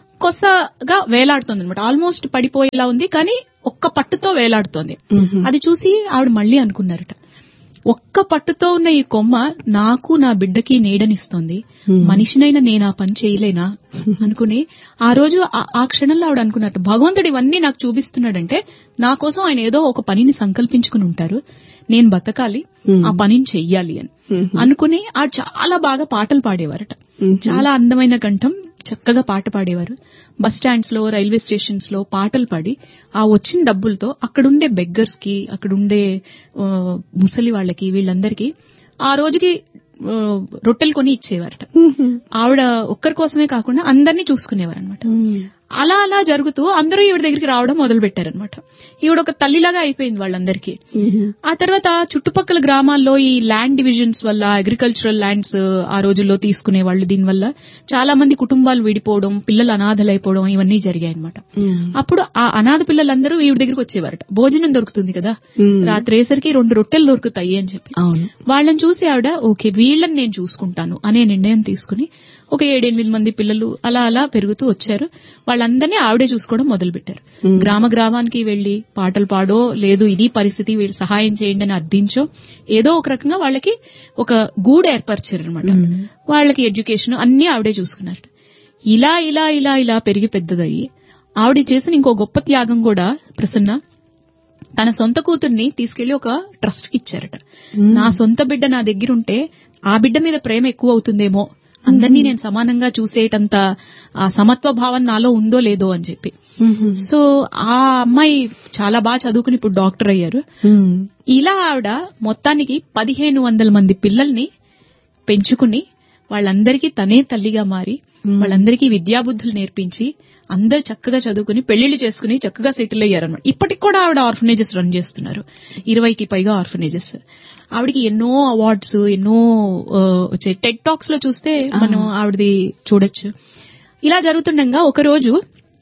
కొసగా వేలాడుతోంది అనమాట ఆల్మోస్ట్ పడిపోయేలా ఉంది కానీ ఒక్క పట్టుతో వేలాడుతోంది ఉమ్, అది చూసి ఆవిడ మళ్ళీ అనుకున్నారట ఒక్క పట్టుతో ఉన్న ఈ కొమ్మ నాకు నా బిడ్డకి నీడనిస్తోంది Hmm. మనిషినైనా నేను ఆ పని చేయలేనా అనుకుని ఆ రోజు ఆ- ఆ క్షణంలో ఆవిడ అనుకున్నట్టు భగవంతుడు ఇవన్నీ నాకు చూపిస్తున్నాడంటే నా కోసం ఆయన ఏదో ఒక పనిని సంకల్పించుకుని ఉంటారు నేను బతకాలి Hmm. ఆ పనిని చెయ్యాలి అని Hmm. అనుకుని ఆ చాలా బాగా పాటలు పాడేవారట Hmm. చాలా అందమైన కంఠం చక్కగా పాట పాడేవారు బస్ స్టాండ్స్ లో రైల్వే స్టేషన్స్ లో పాటలు పాడి ఆ వచ్చిన డబ్బులతో అక్కడుండే బెగ్గర్స్ కి అక్కడుండే ఆ, ముసలి వాళ్ళకి వీళ్ళందరికీ ఆ రోజుకి ఆ, రొట్టెలు కొని ఇచ్చేవారట ఆవిడ ఒక్కరి కోసమే కాకుండా అందరినీ చూసుకునేవారు అనమాట అలా అలా జరుగుతూ అందరూ ఈవిడ దగ్గరికి రావడం మొదలు పెట్టారనమాట ఈవిడ ఒక తల్లిలాగా అయిపోయింది వాళ్ళందరికీ ఆ తర్వాత చుట్టుపక్కల గ్రామాల్లో ఈ ల్యాండ్ డివిజన్స్ వల్ల అగ్రికల్చరల్ ల్యాండ్స్ ఆ రోజుల్లో తీసుకునే వాళ్ళు దీనివల్ల చాలా మంది కుటుంబాలు విడిపోవడం పిల్లలు అనాథలైపోవడం ఇవన్నీ జరిగాయి అనమాట అప్పుడు ఆ అనాథ పిల్లలందరూ ఈవిడ దగ్గరికి వచ్చేవారట భోజనం దొరుకుతుంది కదా మ్మ్. రాత్రి వేసరికి రెండు రొట్టెలు దొరుకుతాయి అని చెప్పి అవును వాళ్ళని చూసి ఆవిడ ఓకే వీళ్ళని నేను చూసుకుంటాను అనే నిర్ణయం తీసుకుని ఒక ఏడెనిమిది మంది పిల్లలు అలా అలా పెరుగుతూ వచ్చారు వాళ్ళందరినీ ఆవిడే చూసుకోవడం మొదలు పెట్టారు గ్రామ గ్రామానికి వెళ్లి పాటలు పాడో లేదు ఇది పరిస్థితి వీళ్ళు సహాయం చేయండి అని అర్థించో ఏదో ఒక రకంగా వాళ్ళకి ఒక గూడు ఏర్పరిచారు అనమాట వాళ్ళకి ఎడ్యుకేషన్ అన్ని ఆవిడే చూసుకున్నారు ఇలా ఇలా ఇలా ఇలా పెరిగి పెద్దదయ్యి ఆవిడ చేసిన ఇంకో గొప్ప త్యాగం కూడా ప్రసన్న తన సొంత కూతుర్ని తీసుకెళ్లి ఒక ట్రస్ట్ కి ఇచ్చారట నా సొంత బిడ్డ నా దగ్గర ఉంటే ఆ బిడ్డ మీద ప్రేమ ఎక్కువ అవుతుందేమో అందరినీ నేను సమానంగా చూసేటంత ఆ సమత్వ భావం నాలో ఉందో లేదో అని చెప్పి సో ఆ అమ్మాయి చాలా బాగా చదువుకుని ఇప్పుడు డాక్టర్ అయ్యారు ఇలా ఆవిడ మొత్తానికి పదిహేను వందల మంది పిల్లల్ని పెంచుకుని వాళ్ళందరికీ తనే తల్లిగా మారి వాళ్ళందరికీ విద్యాబుద్ధులు నేర్పించి అందరు చక్కగా చదువుకుని పెళ్లిళ్లు చేసుకుని చక్కగా సెటిల్ అయ్యారన్నమాట ఇప్పటికి కూడా ఆవిడ ఆర్ఫనేజెస్ రన్ చేస్తున్నారు ఇరవైకి పైగా ఆర్ఫనేజెస్ ఆవిడకి ఎన్నో అవార్డ్స్ ఎన్నో ఆ, వచ్చాయి టెడ్ టాక్స్ లో చూస్తే మనం ఆవిడది చూడొచ్చు ఇలా జరుగుతుండగా ఒక రోజు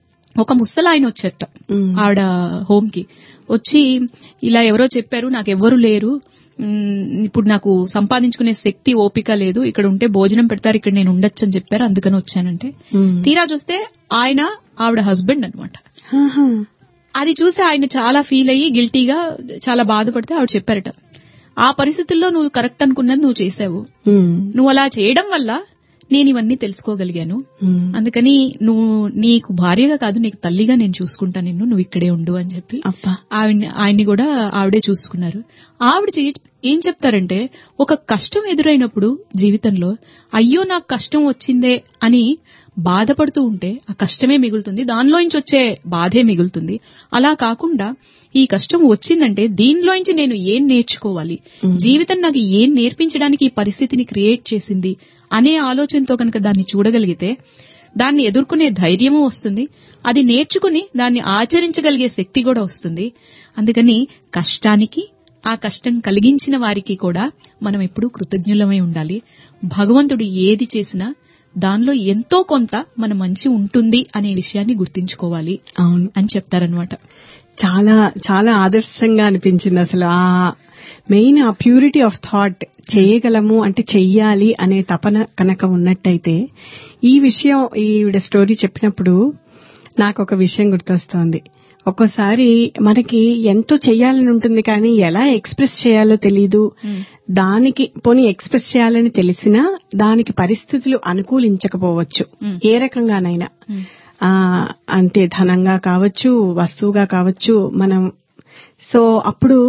ఒక ముసలాయన వచ్చేట ఆవిడ హోమ్ కి వచ్చి ఇలా ఎవరో చెప్పారు నాకు ఎవ్వరు లేరు మ్, ఇప్పుడు నాకు సంపాదించుకునే శక్తి ఓపిక లేదు ఇక్కడ ఉంటే భోజనం పెడతారు ఇక్కడ నేను ఉండొచ్చు అని చెప్పారు అందుకని వచ్చానంటే తీరా చూస్తే ఆయన ఆవిడ హస్బెండ్ అన్నమాట అది చూసి ఆయన చాలా ఫీల్ అయ్యి గిల్టీగా చాలా బాధపడితే ఆవిడ చెప్పారట ఆ పరిస్థితుల్లో నువ్వు కరెక్ట్ అనుకున్నది నువ్వు చేసావు నువ్వు అలా చేయడం వల్ల నేను ఇవన్నీ తెలుసుకోగలిగాను అందుకని నువ్వు నీకు భార్యగా కాదు నీకు తల్లిగా నేను చూసుకుంటా నిన్ను నువ్వు ఇక్కడే ఉండు అని చెప్పి అబ్బా ఆవిడ ఆయన్ని కూడా ఆవిడే చూసుకున్నారు ఆవిడ చే- ఏం చెప్తారంటే ఒక కష్టం ఎదురైనప్పుడు జీవితంలో అయ్యో నాకు కష్టం వచ్చిందే అని బాధపడుతూ ఉంటే ఆ కష్టమే మిగులుతుంది దానిలోంచి వచ్చే బాధే మిగులుతుంది అలా కాకుండా ఈ కష్టం వచ్చిందంటే దీనిలోంచి నేను ఏం నేర్చుకోవాలి జీవితం నాకు ఏం నేర్పించడానికి ఈ పరిస్థితిని క్రియేట్ చేసింది అనే ఆలోచనతో కనుక దాన్ని చూడగలిగితే దాన్ని ఎదుర్కొనే ధైర్యము వస్తుంది అది నేర్చుకుని దాన్ని ఆచరించగలిగే శక్తి కూడా వస్తుంది అందుకని కష్టానికి ఆ కష్టం కలిగించిన వారికి కూడా మనం ఎప్పుడూ కృతజ్ఞులమై ఉండాలి భగవంతుడు ఏది చేసినా దానిలో ఎంతో కొంత మన మంచి ఉంటుంది అనే విషయాన్ని గుర్తించుకోవాలి అవును అని చెప్తారనమాట చాలా చాలా ఆదర్శంగా అనిపించింది అసలు ఆ మెయిన్ ఆ ప్యూరిటీ ఆఫ్ థాట్ చేయగలము అంటే చెయ్యాలి అనే తపన కనుక ఉన్నట్టయితే ఈ విషయం ఈవిడ స్టోరీ చెప్పినప్పుడు నాకు ఒక విషయం గుర్తొస్తోంది ఒక్కోసారి మనకి ఎంతో చెయ్యాలని ఉంటుంది కానీ ఎలా ఎక్స్ప్రెస్ చేయాలో తెలీదు దానికి పోనీ ఎక్స్ప్రెస్ చేయాలని తెలిసినా దానికి పరిస్థితులు అనుకూలించకపోవచ్చు ఏ రకంగానైనా ఆ అంటే ధనంగా కావచ్చు వస్తువుగా కావచ్చు మనం సో అప్పుడు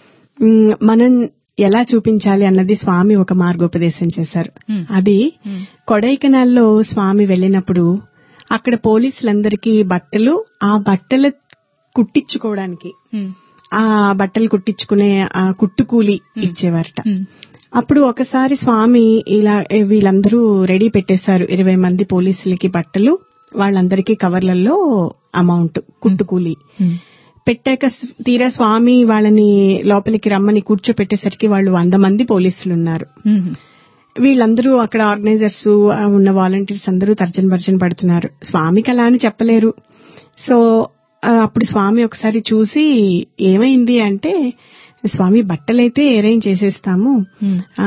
మ్, మనం ఎలా చూపించాలి అన్నది స్వామి ఒక మార్గోపదేశం చేశారు Hmm. అది కొడైకెనాల్లో స్వామి వెళ్ళినప్పుడు అక్కడ పోలీసులందరికీ బట్టలు ఆ బట్టలు కుట్టించుకోవడానికి ఉమ్, ఆ బట్టలు కుట్టించుకునే ఆ కుట్టు కూలి ఇచ్చేవారట ఉమ్, అప్పుడు ఒకసారి స్వామి ఇలా ఏ, వీళ్ళందరూ రెడీ పెట్టేశారు ఇరవై మంది పోలీసులకి బట్టలు వాళ్ళందరికీ కవర్లలో అమౌంట్ కుట్టు కూలి ఉమ్, పెట్టాక స్- తీరా స్వామి వాళ్ళని లోపలికి రమ్మని కూర్చోపెట్టేసరికి వాళ్ళు వంద మంది పోలీసులు ఉన్నారు ఉమ్, వీళ్ళందరూ అక్కడ ఆర్గనైజర్స్ ఆ, ఉన్న వాలంటీర్స్ అందరూ తర్జన భర్జన పడుతున్నారు స్వామికి అలా అని చెప్పలేరు సో ఆ, అప్పుడు స్వామి ఒకసారి చూసి ఏమైంది అంటే స్వామి బట్టలైతే అరేంజ్ చేసేస్తాము ఉమ్, ఆ,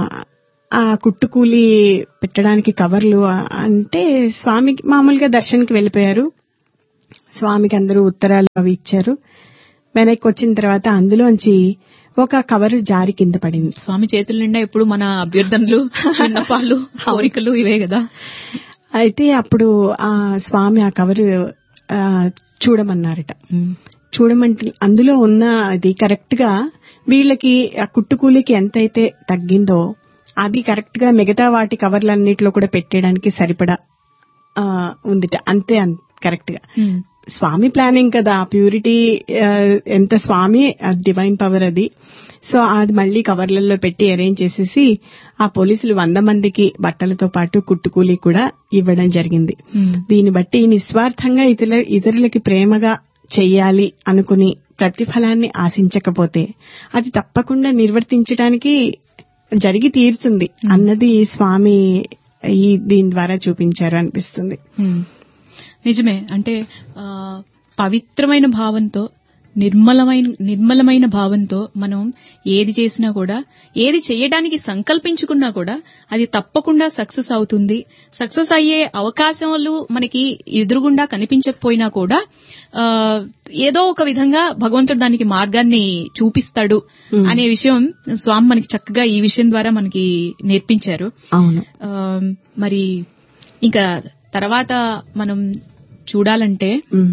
ఆ కుట్టుకూలి పెట్టడానికి కవర్లు ఆ, అంటే స్వామికి మామూలుగా దర్శనకి వెళ్ళిపోయారు స్వామికి అందరూ ఉత్తరాలు అవి ఇచ్చారు వెనక్కి వచ్చిన తర్వాత అందులోంచి ఒక కవరు జారి కింద పడింది స్వామి చేతుల నిండా ఎప్పుడు మన అభ్యర్థనలు విన్నపాలు కోరికలు ఇవే కదా అయితే అప్పుడు ఆ స్వామి ఆ కవరు ఆ, చూడమన్నారట ఉమ్, చూడమంటే అందులో ఉన్న అది కరెక్ట్ గా వీళ్ళకి ఆ కుట్టుకూలికి ఎంతైతే తగ్గిందో అది కరెక్ట్ గా మిగతా వాటి కవర్లన్నిటిలో కూడా పెట్టేయడానికి సరిపడా ఆ, ఉందిట అంతే కరెక్ట్ గా Hmm. స్వామి ప్లానింగ్ కదా ప్యూరిటీ ఎంత స్వామి డివైన్ పవర్ అది సో అది మళ్ళీ కవర్లలో పెట్టి అరేంజ్ చేసేసి ఆ పోలీసులు వంద మందికి బట్టలతో పాటు కుట్టుకూలి కూడా ఇవ్వడం జరిగింది Hmm. దీన్ని బట్టి నిస్వార్థంగా ఇతరుల ఇతరులకి ప్రేమగా చెయ్యాలి అనుకుని ప్రతిఫలాన్ని ఆశించకపోతే అది తప్పకుండా నిర్వర్తించడానికి జరిగి తీరుతుంది అన్నది స్వామి ఈ దీని ద్వారా చూపించారు అనిపిస్తుంది Hmm. నిజమే అంటే ఆ, పవిత్రమైన భావంతో నిర్మలమైన నిర్మలమైన భావంతో మనం ఏది చేసినా కూడా ఏది చేయడానికి సంకల్పించుకున్నా కూడా అది తప్పకుండా సక్సెస్ అవుతుంది సక్సెస్ అయ్యే అవకాశాలు మనకి ఎదురుగుండా కనిపించకపోయినా కూడా ఆ, ఏదో ఒక విధంగా భగవంతుడు దానికి మార్గాన్ని చూపిస్తాడు అనే విషయం స్వామి మనకి చక్కగా ఈ విషయం ద్వారా మనకి నేర్పించారు అవును ఆ, మరి ఇంకా తర్వాత మనం చూడాలంటే ఉమ్,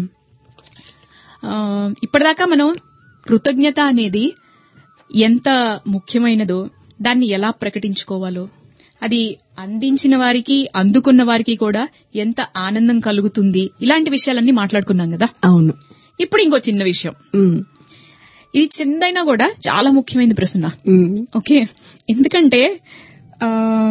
ఆ, ఇప్పటిదాకా మనం కృతజ్ఞత అనేది ఎంత ముఖ్యమైనదో దాన్ని ఎలా ప్రకటించుకోవాలో అది అందించిన వారికి అందుకున్న వారికి కూడా ఎంత ఆనందం కలుగుతుంది ఇలాంటి విషయాలన్నీ మాట్లాడుకున్నాం కదా అవును ఇప్పుడు ఇంకో చిన్న విషయం ఉమ్, ఇది చిన్నదైనా కూడా చాలా ముఖ్యమైన ప్రశ్న ఉమ్, ఓకే ఎందుకంటే ఆ,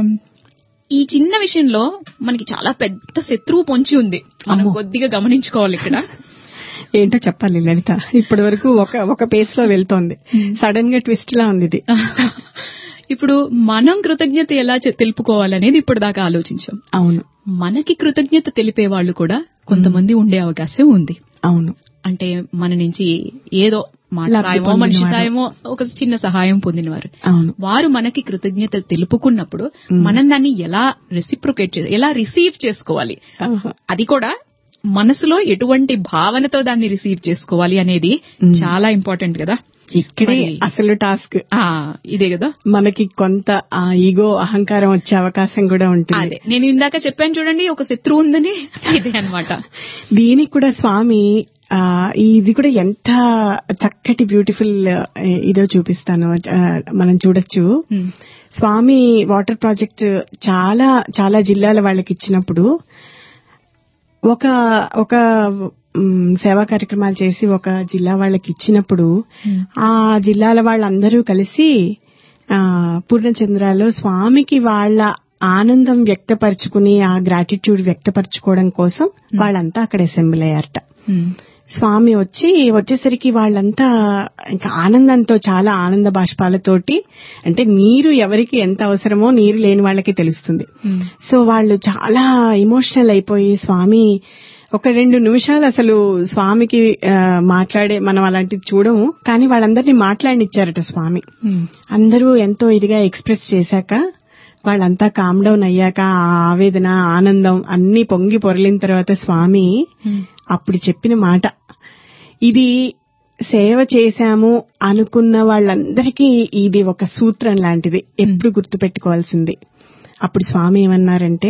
ఈ చిన్న విషయంలో మనకి చాలా పెద్ద శత్రువు పొంచి ఉంది మనం అమ్మో. కొద్దిగా గమనించుకోవాలి ఇక్కడ ఏంటో చెప్పాలి లలిత ఇప్పటి వరకు ఒక ఒక పేస్ లో వెళ్తోంది సడన్ గా ట్విస్ట్ లా ఉంది ఇది ఇప్పుడు మనం కృతజ్ఞత ఎలా చె- తెలుపుకోవాలనేది ఇప్పుడు దాకా ఆలోచించాం అవును మనకి కృతజ్ఞత తెలిపే వాళ్ళు కూడా కొంతమంది ఉండే అవకాశం ఉంది అవును అంటే మన నుంచి ఏదో మాట లబ్ధి సాయమో మనిషి పొందినవారు. సాయమో ఒక చిన్న సహాయం పొందినవారు అవును వారు మనకి కృతజ్ఞత తెలుపుకున్నప్పుడు మనం దాన్ని ఎలా రెసిప్రొకేట్ చే ఎలా రిసీవ్ చేసుకోవాలి ఆహా. అది కూడా మనసులో ఎటువంటి భావనతో దాన్ని రిసీవ్ చేసుకోవాలి అనేది చాలా ఇంపార్టెంట్ కదా ఇక్కడే మరి- అసలు టాస్క్ ఆ ఇదే కదా మనకి కొంత ఆ ఈగో అహంకారం వచ్చే అవకాశం కూడా ఉంటుంది అదే నేను ఇందాక చెప్పాను చూడండి ఒక శత్రువు ఉందని ఇదే అన్నమాట దీనికి కూడా స్వామి ఆ ఇది కూడా ఎంత చక్కటి బ్యూటిఫుల్ ఇదో చూపిస్తాను ఆ, మనం చూడొచ్చు ఉమ్, స్వామి వాటర్ ప్రాజెక్ట్ చాలా చాలా జిల్లాల వాళ్ళకి ఇచ్చినప్పుడు ఒక ఒక మ్, సేవా కార్యక్రమాలు చేసి ఒక జిల్లా వాళ్ళకి ఇచ్చినప్పుడు ఉమ్, ఆ జిల్లాల వాళ్ళందరూ కలిసి ఆ పూర్ణచంద్రాలో స్వామికి వాళ్ళ ఆనందం వ్యక్తపరుచుకుని ఆ గ్రాటిట్యూడ్ వ్యక్తపరచుకోవడం కోసం వాళ్ళంతా అక్కడ అసెంబ్లీ అయ్యారట ఉమ్, స్వామి వచ్చి వచ్చేసరికి వాళ్ళంతా ఇంకా ఆనందంతో చాలా ఆనంద బాష్పాలతోటి అంటే నీరు ఎవరికి ఎంత అవసరమో నీరు లేని వాళ్ళకి తెలుస్తుంది ఉమ్, సో వాళ్ళు చాలా ఇమోషనల్ అయిపోయి స్వామి ఒక రెండు నిమిషాలు అసలు స్వామికి ఆ, మాట్లాడే మనం అలాంటిది చూడము కానీ వాళ్ళందరినీ మాట్లాడినిచ్చారట స్వామి ఉమ్, అందరూ ఎంతో ఇదిగా ఎక్స్ప్రెస్ చేశాక వాళ్ళంతా కామ్ డౌన్ అయ్యాక ఆ ఆవేదన ఆనందం అన్ని పొంగి పొరలిన తర్వాత స్వామి ఉమ్, అప్పుడు చెప్పిన మాట ఇది సేవ చేశాము అనుకున్న వాళ్ళందరికీ ఇది ఒక సూత్రం లాంటిది ఎప్పుడు గుర్తుపెట్టుకోవాల్సింది అప్పుడు స్వామి ఏమన్నారంటే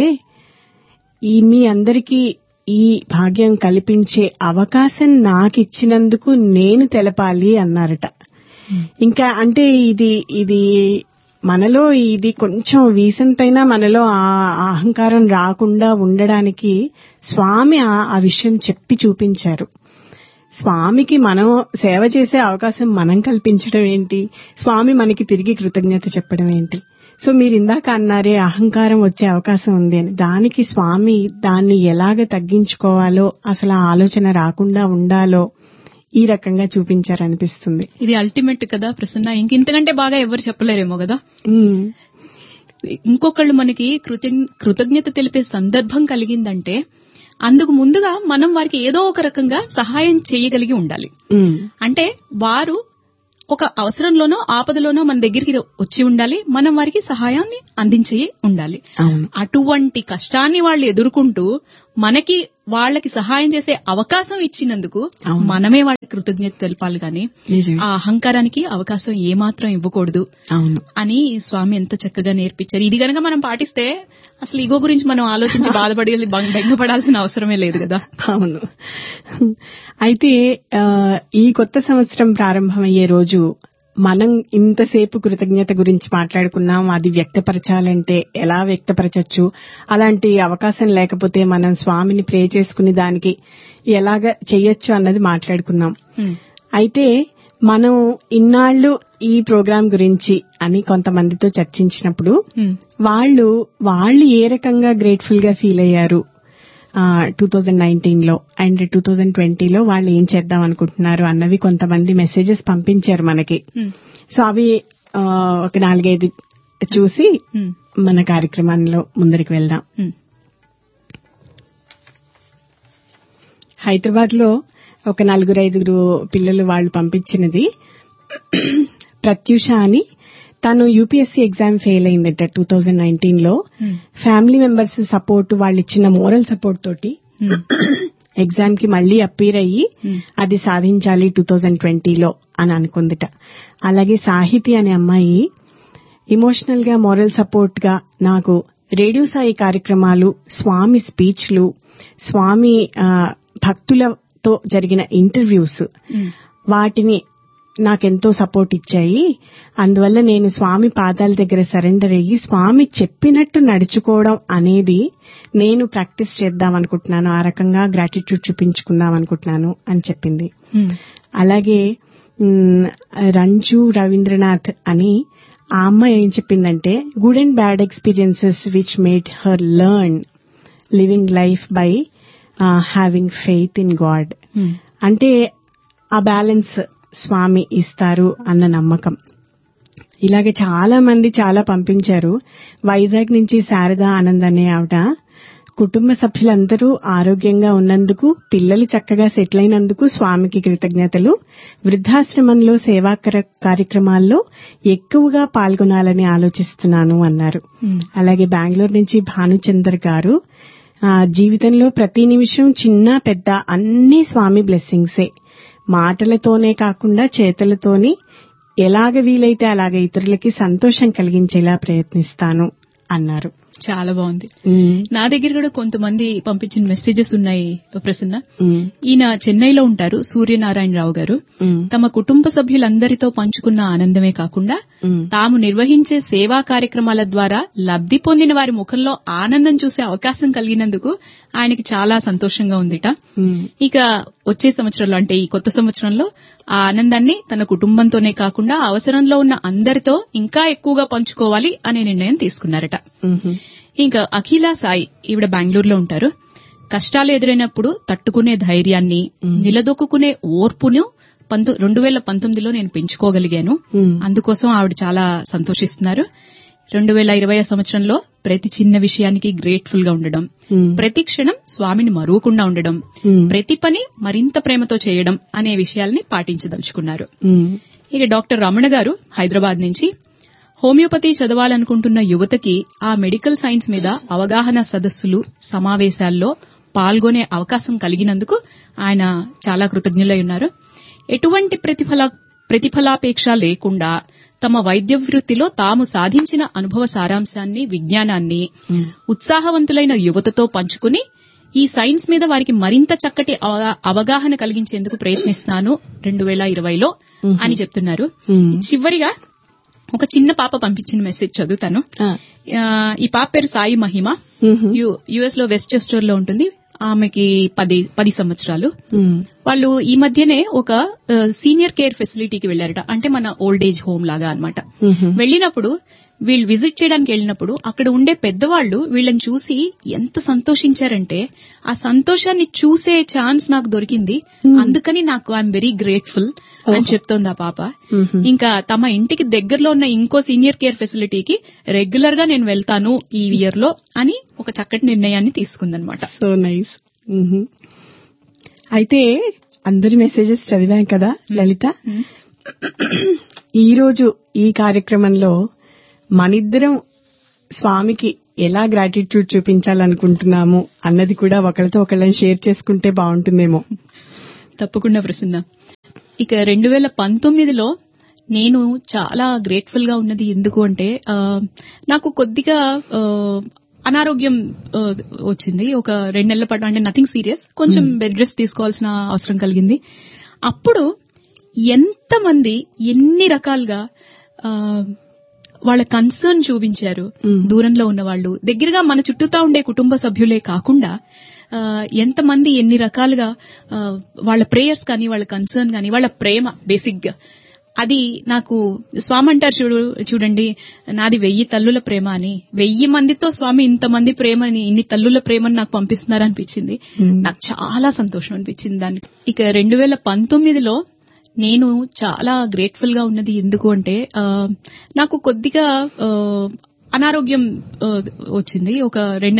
ఈ మీ అందరికీ ఈ భాగ్యం కల్పించే అవకాశం నాకు ఇచ్చినందుకు నేను తెలపాలి అన్నారట ఇంకా అంటే ఇది ఇది మనలో ఇది కొంచెం వీసంతైనా మనలో ఆ ఆ అహంకారం రాకుండా ఉండడానికి స్వామి ఆ ఆ విషయం చెప్పి చూపించారు స్వామికి మనం సేవ చేసే అవకాశం మనం కల్పించడం ఏంటి స్వామి మనకి తిరిగి కృతజ్ఞత చెప్పడం ఏంటి సో మీరు ఇందాక అన్నారే అహంకారం వచ్చే అవకాశం ఉంది అని దానికి స్వామి దాన్ని ఎలాగ తగ్గించుకోవాలో అసలు ఆ ఆలోచన రాకుండా ఉండాలో ఈ రకంగా చూపించారనిపిస్తుంది ఇది అల్టిమేట్ కదా ప్రసన్న ఇంక ఇంతకంటే బాగా ఎవరు చెప్పలేరేమో కదా ఉమ్, ఇంకొకళ్ళు మనకి కృతజ్ఞ- కృతజ్ఞత తెలిపే సందర్భం కలిగిందంటే అందుకు ముందుగా మనం వారికి ఏదో ఒక రకంగా సహాయం చేయగలిగి ఉండాలి ఉమ్, అంటే వారు ఒక అవసరంలోనో ఆపదలోనో మన దగ్గరికి వచ్చి ఉండాలి మనం వారికి సహాయాన్ని అందించి ఉండాలి అవును అటువంటి కష్టాన్ని వాళ్ళు ఎదుర్కొంటూ మనకి వాళ్ళకి సహాయం చేసే అవకాశం ఇచ్చినందుకు అవును. మనమే వాళ్ళకి కృతజ్ఞత తెలపాలి కానీ నిజమే ఆ అహంకారానికి అవకాశం ఏమాత్రం ఇవ్వకూడదు అవును అని స్వామి ఎంత చక్కగా నేర్పించారు ఇది గనక మనం పాటిస్తే అసలు ఇగో గురించి మనం ఆలోచించి బాధపడి బెంగ- బెంగపడాల్సిన అవసరమే లేదు కదా అవును అయితే ఆ, ఈ కొత్త సంవత్సరం ప్రారంభమయ్యే రోజు మనం ఇంతసేపు కృతజ్ఞత గురించి మాట్లాడుకున్నాం అది వ్యక్తపరచాలంటే ఎలా వ్యక్తపరచచ్చు అలాంటి అవకాశం లేకపోతే మనం స్వామిని ప్రే చేసుకుని దానికి ఎలాగ చెయ్యొచ్చు అన్నది మాట్లాడుకున్నాం అయితే మనం ఇన్నాళ్లు ఈ ప్రోగ్రాం గురించి అని కొంతమందితో చర్చించినప్పుడు వాళ్ళు వాళ్ళు ఏ రకంగా గ్రేట్ఫుల్ గా ఫీల్ అయ్యారు టూ థౌజండ్ నైన్టీన్ లో అండ్ టూ థౌజండ్ ట్వంటీలో వాళ్ళు ఏం చేద్దాం అనుకుంటున్నారు అన్నవి కొంతమంది మెసేజెస్ పంపించారు మనకి సో అవి ఆ, ఒక నాలుగైదు చూసి మన కార్యక్రమంలో ముందరికి వెళ్దాం హైదరాబాద్ లో ఒక నలుగురు ఐదుగురు పిల్లలు వాళ్ళు పంపించినది ప్రత్యూష అని తను యూపీఎస్సీ ఎగ్జామ్ ఫెయిల్ అయిందట టూ థౌజండ్ నైన్టీన్ లో ఫ్యామిలీ మెంబర్స్ సపోర్ట్ వాళ్ళు ఇచ్చిన మోరల్ సపోర్ట్ తోటి ఎగ్జామ్ కి మళ్లీ అప్పీర్ అయ్యి అది సాధించాలి టూ థౌజండ్ ట్వంటీలో అని అనుకుందిట అలాగే సాహితి అనే అమ్మాయి ఇమోషనల్ గా మోరల్ సపోర్ట్ గా నాకు రేడియో సాయి కార్యక్రమాలు స్వామి స్పీచ్లు స్వామి ఆ, భక్తులతో జరిగిన ఇంటర్వ్యూస్ వాటిని నాకెంతో సపోర్ట్ ఇచ్చాయి అందువల్ల నేను స్వామి పాదాల దగ్గర సరెండర్ అయ్యి స్వామి చెప్పినట్టు నడుచుకోవడం అనేది నేను ప్రాక్టీస్ చేద్దాం అనుకుంటున్నాను ఆ రకంగా గ్రాటిట్యూడ్ చూపించుకుందాం అనుకుంటున్నాను అని చెప్పింది అలాగే మ్, రంజు రవీంద్రనాథ్ అని ఆ అమ్మాయి ఏం చెప్పిందంటే good and bad experiences which made her learn living life by having faith in god అంటే ఆ బ్యాలెన్స్ స్వామి ఇస్తారు అన్న నమ్మకం ఇలాగే చాలా మంది చాలా పంపించారు వైజాగ్ నుంచి శారద ఆనంద్ అనే ఆవిడ కుటుంబ సభ్యులందరూ ఆరోగ్యంగా ఉన్నందుకు పిల్లలు చక్కగా సెటిల్ అయినందుకు స్వామికి కృతజ్ఞతలు వృద్ధాశ్రమంలో సేవా కర- కార్యక్రమాల్లో ఎక్కువగా పాల్గొనాలని ఆలోచిస్తున్నాను అన్నారు అలాగే బెంగళూరు నుంచి భానుచందర్ గారు ఆ, జీవితంలో ప్రతి నిమిషం చిన్న పెద్ద అన్ని స్వామి బ్లెస్సింగ్సే మాటలతోనే కాకుండా చేతలతోని ఎలాగ వీలైతే అలాగ ఇతరులకి సంతోషం కలిగించేలా ప్రయత్నిస్తాను అన్నారు చాలా బాగుంది ఉమ్, నా దగ్గర కూడా కొంతమంది పంపించిన మెసేజెస్ ఉన్నాయి ప్రసన్న ఉమ్, ఈయన చెన్నైలో ఉంటారు సూర్యనారాయణరావు గారు ఉమ్, తమ కుటుంబ సభ్యులందరితో పంచుకున్న ఆనందమే కాకుండా ఉమ్, తాము నిర్వహించే సేవా కార్యక్రమాల ద్వారా లబ్ధి పొందిన వారి ముఖంలో ఆనందం చూసే అవకాశం కలిగినందుకు ఆయనకి చాలా సంతోషంగా ఉందిట ఉమ్, ఇక వచ్చే సంవత్సరంలో అంటే ఈ కొత్త సంవత్సరంలో ఆ ఆనందాన్ని తన కుటుంబంతోనే కాకుండా అవసరంలో ఉన్న అందరితో ఇంకా ఎక్కువగా పంచుకోవాలి అనే నిర్ణయం తీసుకున్నారట ఉమ్, ఇంకా అఖిల సాయి ఈవిడ బెంగళూరులో ఉంటారు కష్టాలు ఎదురైనప్పుడు తట్టుకునే ధైర్యాన్ని నిలదొక్కునే ఓర్పును పంతొ రెండు వేల పంతొమ్మిదిలో నేను పెంచుకోగలిగాను ఉమ్, అందుకోసం ఆవిడ చాలా సంతోషిస్తున్నారు రెండు వేల ఇరవై సంవత్సరంలో ప్రతి చిన్న విషయానికి గ్రేట్ఫుల్ గా ఉండడం ఉమ్, ప్రతి క్షణం స్వామిని మరువకుండా ఉండడం ఉమ్, ప్రతి పని మరింత ప్రేమతో చేయడం అనే విషయాల్ని పాటించదలుచుకున్నారు ఉమ్, ఇక డాక్టర్ రమణ గారు హైదరాబాద్ నుంచి హోమియోపతి చదవాలనుకుంటున్న యువతకి ఆ మెడికల్ సైన్స్ మీద అవగాహన సదస్సులు సమావేశాల్లో పాల్గొనే అవకాశం కలిగినందుకు ఆయన చాలా కృతజ్ఞులై ఉన్నారు ఎటువంటి ప్రతిఫల ప్రతిఫలాపేక్ష లేకుండా తమ వైద్య వృత్తిలో తాము సాధించిన అనుభవ సారాంశాన్ని విజ్ఞానాన్ని ఉత్సాహవంతులైన యువతతో పంచుకుని ఈ సైన్స్ మీద వారికి మరింత చక్కటి అవ- అవగాహన కలిగించేందుకు ప్రయత్నిస్తాను రెండు వేల ఇరవైలో అని చెప్తున్నారు ఉమ్, చివరిగా ఒక చిన్న పాప పంపించిన మెసేజ్ చదువుతాను ఆ, ఆ, ఈ పాప పేరు సాయి మహిమ ఉమ్, యుఎస్ లో వెస్టెస్టర్ లో ఉంటుంది ఆమెకి పది పది సంవత్సరాలు ఉమ్, వాళ్ళు ఈ మధ్యనే ఒక ఆ, సీనియర్ కేర్ ఫెసిలిటీకి వెళ్లారట అంటే మన ఓల్డ్ ఏజ్ హోమ్ లాగా అన్నమాట ఉమ్, వెళ్ళినప్పుడు వీళ్ళు విజిట్ చేయడానికి వెళ్ళినప్పుడు అక్కడ ఉండే పెద్దవాళ్ళు వీళ్ళని చూసి ఎంత సంతోషించారంటే ఆ సంతోషాన్ని చూసే ఛాన్స్ నాకు దొరికింది అందుకని నాకు ఐఎమ్ వెరీ గ్రేట్ఫుల్ అని చెప్తోంది ఆ పాప ఉమ్, ఇంకా తమ ఇంటికి దగ్గరలో ఉన్న ఇంకో సీనియర్ కేర్ ఫెసిలిటీకి రెగ్యులర్ గా నేను వెళ్తాను ఈ ఇయర్ లో అని ఒక చక్కటి నిర్ణయాన్ని తీసుకుందనమాట సో నైస్ మ్మ్. అయితే అందరి మెసేజెస్ చదివాం కదా లలిత ఈ రోజు ఈ కార్యక్రమంలో మనిద్దరం స్వామికి ఎలా గ్రాటిట్యూడ్ చూపించాలనుకుంటున్నాము అన్నది కూడా ఒకరితో ఒకళ్ళని షేర్ చేసుకుంటే బాగుంటుందేమో తప్పకుండా ప్రసన్న ఇక రెండు వేల పంతొమ్మిదిలో నేను చాలా గ్రేట్ఫుల్ గా ఉన్నది ఎందుకు అంటే ఆ, నాకు కొద్దిగా ఆ, అనారోగ్యం ఆ, వచ్చింది ఒక రెండు నెలల పాటు అంటే నథింగ్ సీరియస్ కొంచెం బెడ్ రెస్ట్ తీసుకోవాల్సిన అవసరం కలిగింది అప్పుడు ఎంతమంది ఎన్ని రకాలుగా ఆ, వాళ్ళ కన్సర్న్ చూపించారు Mm. దూరంలో ఉన్న వాళ్ళు దగ్గరగా మన చుట్టూతా ఉండే కుటుంబ సభ్యులే కాకుండా ఆ, ఎంతమంది ఎన్ని రకాలుగా ఆ, వాళ్ళ ప్రేయర్స్ కానీ వాళ్ళ కన్సర్న్ కానీ వాళ్ళ ప్రేమ బేసిక్ గా అది నాకు స్వామి అంటారు చూడు చూడండి నాది వెయ్యి తల్లుల ప్రేమ అని వెయ్యి మందితో స్వామి ఇంతమంది ప్రేమని ఇన్ని తల్లుల ప్రేమని నాకు పంపిస్తున్నారు అనిపించింది Hmm. నాకు చాలా సంతోషం అనిపించింది దానికి ఇక రెండు వేల పంతొమ్మిదిలో నేను చాలా గ్రేట్ఫుల్ గా ఉన్నది ఎందుకు అంటే ఆ, నాకు కొద్దిగా ఆ, అనారోగ్యం ఆ, వచ్చింది ఒక రెండు